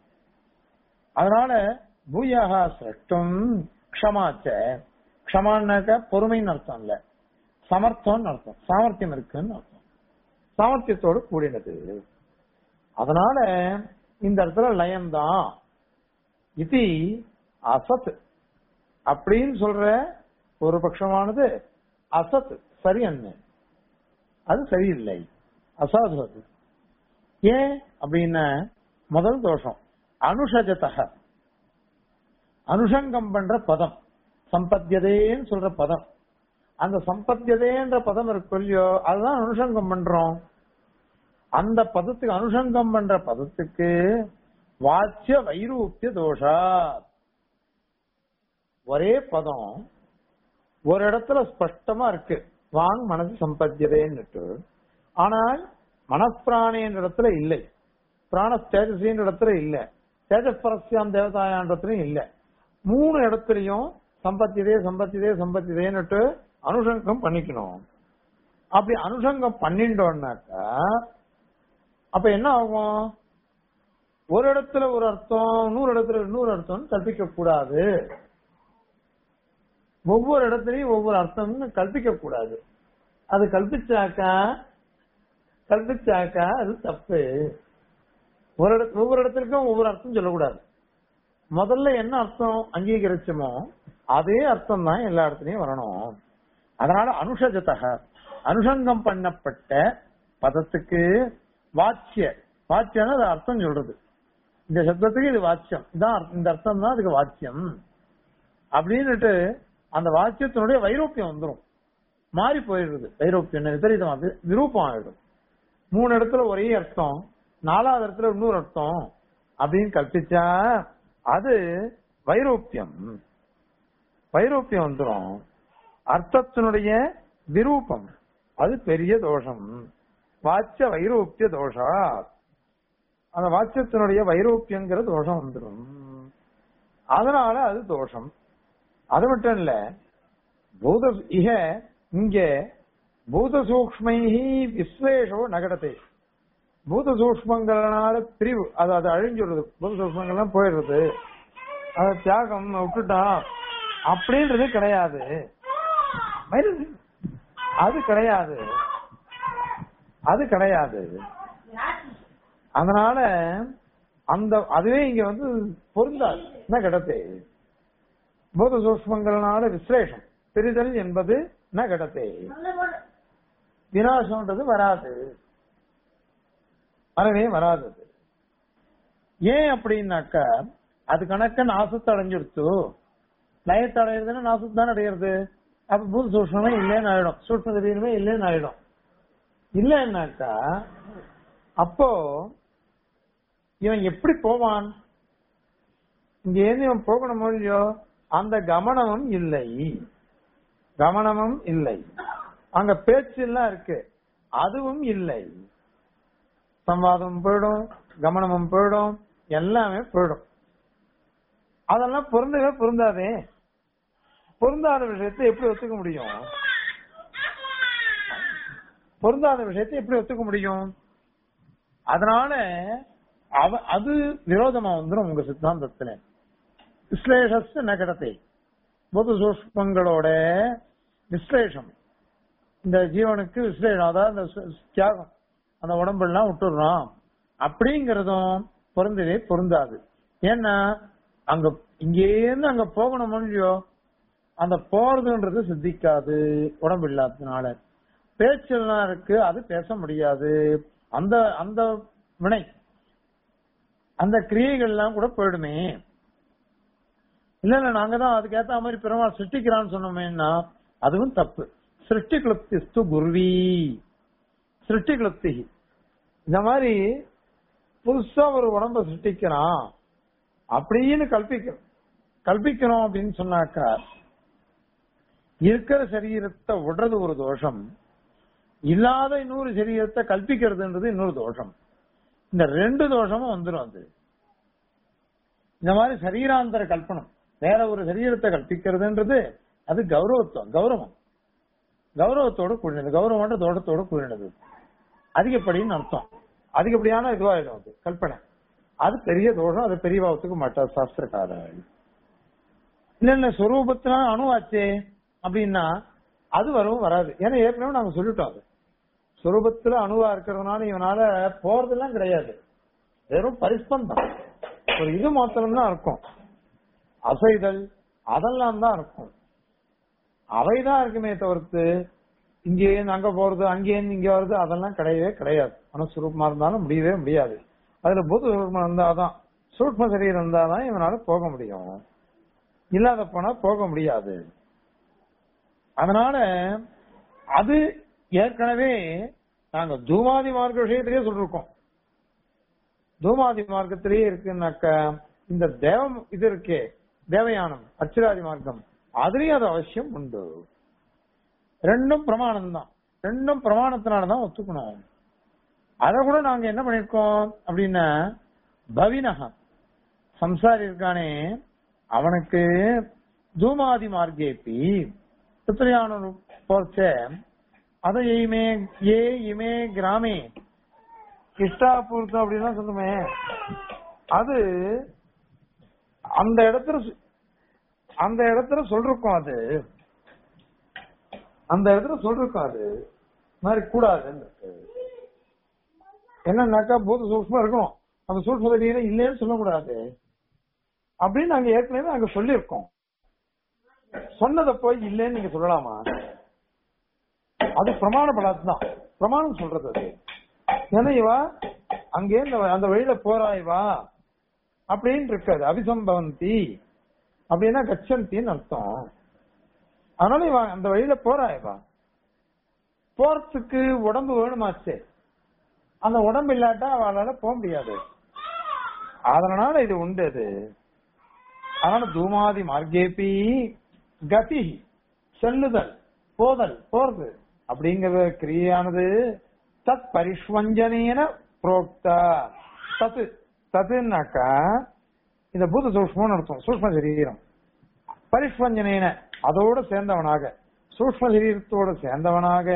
அதனால பூயாகா சிரஷ்டும் க்ஷமாச்ச க்ஷமான்னாக்கா பொறுமைன்னு அர்த்தம் இல்ல சமர்த்தம்னு அர்த்தம் சாமர்த்தியம் இருக்குன்னு அர்த்தம் சாமர்த்தியத்தோடு கூடினது அதனால இந்த இடத்துல லயம்தான் இது அசத் அப்படின்னு சொல்ற ஒரு பட்சமானது அசத் சரி அண்ணு அது சரியில்லை அசாது அது ஏன் அப்படின்னா முதல் தோஷம் அனுஷஜதக அனுஷங்கம் பண்ற பதம் சம்பத்தியதேன்னு சொல்ற பதம் அந்த சம்பத்தியதேன்ற பதம் இருக்கு இல்லையோ அதுதான் அனுஷங்கம் பண்றோம் அந்த பதத்துக்கு அனுஷங்கம் பண்ற பதத்துக்கு வாச்சிய வைரூப்பிய தோஷா ஒரே பதம் ஒரு இடத்துல ஸ்பஷ்டமா இருக்கு வாங் மனசு சம்பத்தியதேன்னுட்டு ஆனால் மனப்பிராணின்ற இடத்துல இல்லை பிராண தேஜசின்ற இடத்துல இல்ல தேஜஸ்பரஸ்யாம் தேவதாயான்றதுலயும் இல்ல மூணு இடத்துலயும் சம்பத்தியதே சம்பத்தியதே சம்பத்தியதேன்னுட்டு அனுஷங்கம் பண்ணிக்கணும் அப்படி அனுஷங்கம் பண்ணிட்டோம்னாக்கா அப்ப என்ன ஆகும் ஒரு இடத்துல ஒரு அர்த்தம் நூறு இடத்துல இன்னொரு அர்த்தம் கற்பிக்க கூடாது ஒவ்வொரு இடத்துலயும் ஒவ்வொரு அர்த்தம்னு கல்பிக்க கூடாது அது கல்பிச்சாக்கா கல்பிச்சாக்கா அது தப்பு ஒரு இடத்து ஒவ்வொரு இடத்துலக்கும் ஒவ்வொரு அர்த்தம் சொல்லக்கூடாது முதல்ல என்ன அர்த்தம் அங்கீகரிச்சோமோ அதே அர்த்தம் தான் எல்லா இடத்துலயும் வரணும் அதனால அனுஷஜதக அனுஷங்கம் பண்ணப்பட்ட பதத்துக்கு வாச்சிய வாச்சியம் அது அர்த்தம் சொல்றது இந்த சப்தத்துக்கு இது வாச்சியம் இதான் இந்த அர்த்தம் தான் அதுக்கு வாச்சியம் அப்படின்னுட்டு அந்த வாக்கியத்தினுடைய வைரோப்பியம் வந்துரும் மாறி போயிடுறது வைரோப்பியம் விபரீதம் அது விரூபம் ஆயிடும் மூணு இடத்துல ஒரே அர்த்தம் நாலாவது இடத்துல இன்னொரு அர்த்தம் அப்படின்னு கற்பிச்சா அது வைரோப்பியம் வைரோப்பியம் வந்துரும் அர்த்தத்தினுடைய விரூபம் அது பெரிய தோஷம் வாச்சிய வைரோப்பிய தோஷா அந்த வாக்கியத்தினுடைய வைரோப்பியங்கிற தோஷம் வந்துடும் அதனால அது தோஷம் அது மட்டும் இல்ல பூத இக இங்க பூத சூக்ஷ்மைஹி விஸ்லேஷோ நகடத்தை பூத சூக்ஷ்மங்களால பிரிவு அது அது அழிஞ்சுடுறது பூத சூக்ஷ்மங்கள்லாம் போயிடுறது அது தியாகம் விட்டுட்டான் அப்படின்றது கிடையாது மயிரு- அது கிடையாது அது கிடையாது அதனால அந்த அதுவே இங்க வந்து பொருந்தாது என்ன கிடத்தே பூத சூக்ஷ்மங்களால விஸ்லேஷம் பிரிதல் என்பது என்ன கிடத்தே வினாசம்ன்றது வராது வரவே வராது அது. ஏன் அப்படின்னாக்கா அது கணக்க நாசத்தை அடைஞ்சிருச்சு லயத்தை அடையிறதுன்னா நாசத்தை தான் அடையிறது அப்ப பூத சூக்ஷ்மமே இல்லைன்னு ஆயிடும் சூக்ஷ்ம திடீர்மே இல்லைன்னு ஆயிடும் இல்லைன்னாக்கா அப்போ இவன் எப்படி போவான் இங்க இருந்து இவன் போகணுமோ இல்லையோ அந்த கவனமும் இல்லை கவனமும் இல்லை அங்க பேச்சு எல்லாம் இருக்கு அதுவும் இல்லை சம்வாதமும் போயிடும் கவனமும் போயிடும் எல்லாமே போயிடும் அதெல்லாம் பொருந்தவே பொருந்தாதே பொருந்தாத விஷயத்தை எப்படி ஒத்துக்க முடியும் பொருந்தாத விஷயத்தை எப்படி ஒத்துக்க முடியும் அதனால அவ அது விரோதமா வந்துடும் உங்க சித்தாந்தத்துல விஸ்லேஷஸ் நகடத்தை பொது சூஷ்மங்களோட விஸ்லேஷம் இந்த ஜீவனுக்கு விஸ்லேஷம் அதாவது இந்த சு- தியாகம் அந்த உடம்பெல்லாம் விட்டுடுறோம் அப்படிங்கறதும் பொருந்தவே பொருந்தாது ஏன்னா அங்க இங்கேருந்து அங்க போகணும் இல்லையோ அந்த போறதுன்றது சித்திக்காது உடம்பு இல்லாததுனால பேச்செல்லாம் இருக்கு அது பேச முடியாது அந்த அந்த வினை அந்த கிரியைகள் எல்லாம் கூட போயிடுமே இல்ல இல்ல நாங்க தான் அதுக்கு ஏத்த மாதிரி பெருமாள் சிருஷ்டிக்கிறான்னு சொன்னோமேன்னா அதுவும் தப்பு சிருஷ்டி கிளப்திஸ்து குருவி சிருஷ்டி கிளப்தி இந்த மாதிரி புதுசா ஒரு உடம்ப சிருஷ்டிக்கிறான் அப்படின்னு கல்பிக்கிறோம் கல்பிக்கிறோம் அப்படின்னு சொன்னாக்கா இருக்கிற சரீரத்தை விடுறது ஒரு தோஷம் இல்லாத இன்னொரு சரீரத்தை கல்பிக்கிறதுன்றது இன்னொரு தோஷம் இந்த ரெண்டு தோஷமும் வந்துடும் அது இந்த மாதிரி சரீராந்தர கல்பனம் வேற ஒரு சரீரத்தை கல்பிக்கிறதுன்றது அது கௌரவத்துவம் கௌரவம் கௌரவத்தோட கூடினது கௌரவம்ன்ற தோட்டத்தோட கூடினது அதிகப்படின்னு அர்த்தம் அதிகப்படியான இதுவாயிடும் அது கல்பனை அது பெரிய தோஷம் அது பெரியவா ஒத்துக்க மாட்டார் சாஸ்திரக்காரர் இல்ல இல்ல சொரூபத்தினா அணுவாச்சே அப்படின்னா அது வரவும் வராது ஏன்னா ஏற்கனவே நாங்க சொல்லிட்டோம் அது சொரூபத்துல அணுவா இருக்கிறதுனால இவனால போறதெல்லாம் கிடையாது வெறும் பரிஸ்பந்தம் ஒரு இது மாத்திரம் தான் இருக்கும் அசைதல் அதெல்லாம் தான் இருக்கும் அவைதான் இருக்குமே தவிர்த்து இங்கேருந்து அங்க போறது அங்கேருந்து இங்க வருது அதெல்லாம் கிடையவே கிடையாது அணுசுரூபமா இருந்தாலும் முடியவே முடியாது அதுல பூத சுரூபம் இருந்தாதான் சூட்ம சரீரம் இருந்தாதான் இவனால போக முடியும் இல்லாத போனா போக முடியாது அதனால அது ஏற்கனவே நாங்க தூமாதி மார்க்க விஷயத்திலேயே சொல்லிருக்கோம் தூமாதி மார்க்கத்திலேயே இருக்குன்னாக்க இந்த தேவம் இது இருக்கே தேவயானம் அச்சிராதி மார்க்கம் அதுலயும் அது அவசியம் உண்டு ரெண்டும் பிரமாணம் தான் ரெண்டும் பிரமாணத்தினாலதான் ஒத்துக்கணும் அத கூட நாங்க என்ன பண்ணிருக்கோம் அப்படின்னா பவினக சம்சாரி இருக்கானே அவனுக்கு தூமாதி மார்க்கேப்பி பித்ரியான போர்ச்ச அதை இமே ஏ இமே கிராமே இஷ்டாபூர்த்தம் அப்படின்லாம் சொல்லுமே அது அந்த இடத்துல சொ- அந்த இடத்துல சொல்றோம் அது அந்த இடத்துல சொல்றோம் அது இந்த மாதிரி கூடாதுன்னு இருக்கு. என்னன்னாக்கா பூத சூக்ஷ்மம் இருக்கணும் அந்த சூக்ஷ்ம வெளியில இல்லைன்னு சொல்லக்கூடாது அப்படின்னு நாங்க ஏற்கனவே நாங்க சொல்லியிருக்கோம் சொன்னதை போய் இல்லைன்னு நீங்க சொல்லலாமா அது பிரமாண பலாத்து தான் பிரமாணம் சொல்றது அது ஏன்னா இவா அங்கே இந்த அந்த வழியில போறா இவா அப்படின்னு இருக்காது அபிசம்பவந்தி அப்படின்னா கச்சந்தின்னு அர்த்தம் அதனால இவ அந்த வழியில போறா இவா போறதுக்கு உடம்பு வேணுமாச்சு அந்த உடம்பு இல்லாட்டா அவளால போக முடியாது அதனால இது உண்டு அது அதனால தூமாதி மார்க்கேபி கதி செல்லுதல் போதல் போறது அப்படிங்கிற கிரியானது தத் பரிஷ்வஞ்சனேன புரோக்தா தத்து தத்துனாக்கா இந்த பூத சூக்மம் அர்த்தம் சூக்ம சரீரம் பரிஷ்வஞ்சனேன அதோட சேர்ந்தவனாக சூக்ம சரீரத்தோட சேர்ந்தவனாக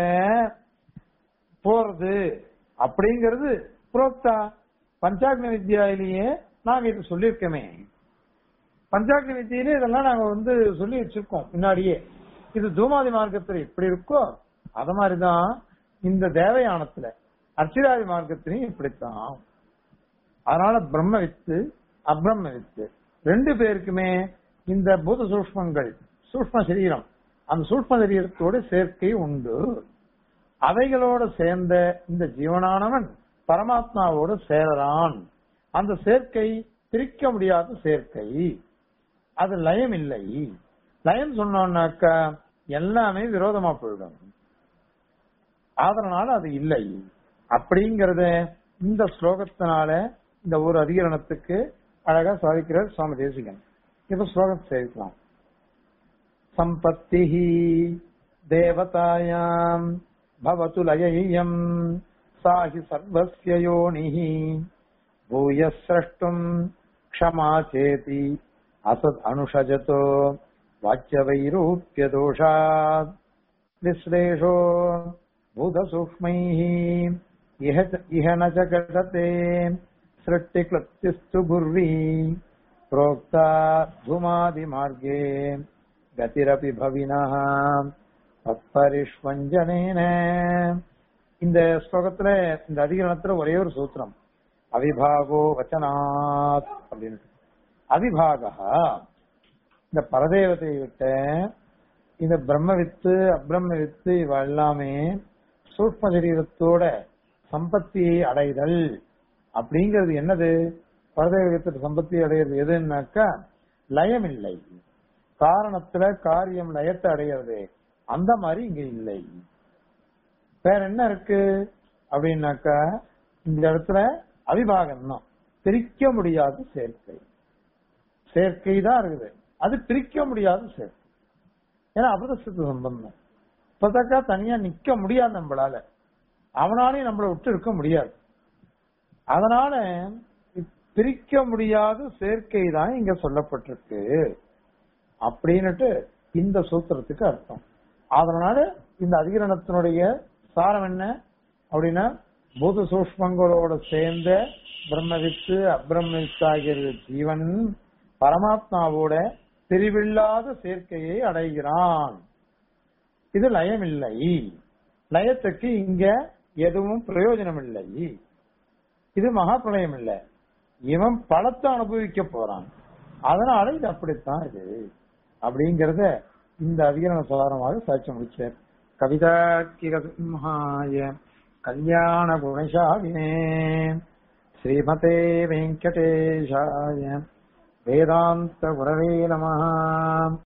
போறது அப்படிங்கிறது புரோக்தா பஞ்சாக்னி வித்யாயிலேயே நாங்க இது சொல்லியிருக்கோமே பஞ்சாக்னி வித்தியிலே இதெல்லாம் நாங்க வந்து சொல்லி வச்சிருக்கோம் முன்னாடியே இது தூமாதி மார்க்கத்துல எப்படி இருக்கோ அத மாதிரிதான் இந்த தேவயானத்துல அர்ச்சிராதி மார்க்கத்திலையும் இப்படித்தான் அதனால பிரம்ம வித்து அப்ரம்ம வித்து ரெண்டு பேருக்குமே இந்த பூத சூஷ்மங்கள் சூஷ்ம சரீரம் அந்த சூஷ்ம சரீரத்தோட சேர்க்கை உண்டு அவைகளோட சேர்ந்த இந்த ஜீவனானவன் பரமாத்மாவோட சேரறான் அந்த சேர்க்கை பிரிக்க முடியாத சேர்க்கை அது லயம் இல்லை லயம் சொன்னோம்னாக்கா எல்லாமே விரோதமா போயிடும் அதனால அது இல்லை அப்படிங்கறத இந்த ஸ்லோகத்தினால இந்த ஒரு அதிகரணத்துக்கு அழகா சாதிக்கிறார் சுவாமி தேசிகன் இப்ப ஸ்லோகம் சேர்க்கலாம் சம்பத்தி தேவதாயாம் பவத்து லயம் சாஹி சர்வஸ்ய யோனிः பூய சிரஷ்டும் க்ஷமா சேதி அசத் அனுஷஜதோ வாக்கியவைரூப்ய தோஷாத் விஸ்லேஷோ பூதசூக்ஷ்மைः इह इह न च घटते सृष्टिक्लप्तिस्तु गुर्वी प्रोक्ता धूमादिमार्गे गतिरपि भविनः தப்பரிஷ்வஞ்சனேன இந்த ஸ்லோகத்துல இந்த அதிகரணத்துல ஒரே ஒரு சூத்திரம் அவிபாகோ வச்சனாத் அப்படின்னு அவிபாகா இந்த பரதேவத்தை விட்ட இந்த பிரம்ம வித்து அப்ரம்ம வித்து இவ எல்லாமே சூக்ம சரீரத்தோட சம்பத்தியை அடைதல் அப்படிங்கிறது என்னது பரதேவகத்துக்கு சம்பத்தி அடையிறது எதுன்னாக்கா லயம் இல்லை காரணத்துல காரியம் லயத்தை அடையிறது அந்த மாதிரி இங்க இல்லை வேற என்ன இருக்கு அப்படின்னாக்கா இந்த இடத்துல அவிபாகம் தான் பிரிக்க முடியாத சேர்க்கை சேர்க்கை தான் இருக்குது அது பிரிக்க முடியாத சேர்க்கை ஏன்னா அபதசத்து சம்பந்தம் இப்பதாக்கா தனியா நிக்க முடியாது நம்மளால அவனாலையும் நம்மளை விட்டு இருக்க முடியாது அதனால பிரிக்க முடியாத சேர்க்கை தான் இங்க சொல்லப்பட்டிருக்கு அப்படின்னுட்டு இந்த சூத்திரத்துக்கு அர்த்தம் அதனால இந்த அதிகரணத்தினுடைய சாரம் என்ன அப்படின்னா பூத சூஷ்மங்களோட சேர்ந்த பிரம்மவித்து அப்ரம்மவித்து ஆகிய ஜீவன் பரமாத்மாவோட பிரிவில்லாத சேர்க்கையை அடைகிறான் இது லயம் இல்லை லயத்துக்கு இங்க எதுவும் பிரயோஜனம் இல்லை இது மகா பிரளயம் இல்லை இவன் பலத்தை அனுபவிக்க போறான் அதனால இது அப்படித்தான் இது அப்படிங்கறத இந்த அதிகரண சாரமாக சாட்சி முடிச்சார் கவிதா சிம்ஹாய கல்யாண குணசாலினே ஸ்ரீமதே வெங்கடேஷாய வேதாந்த குரவே நம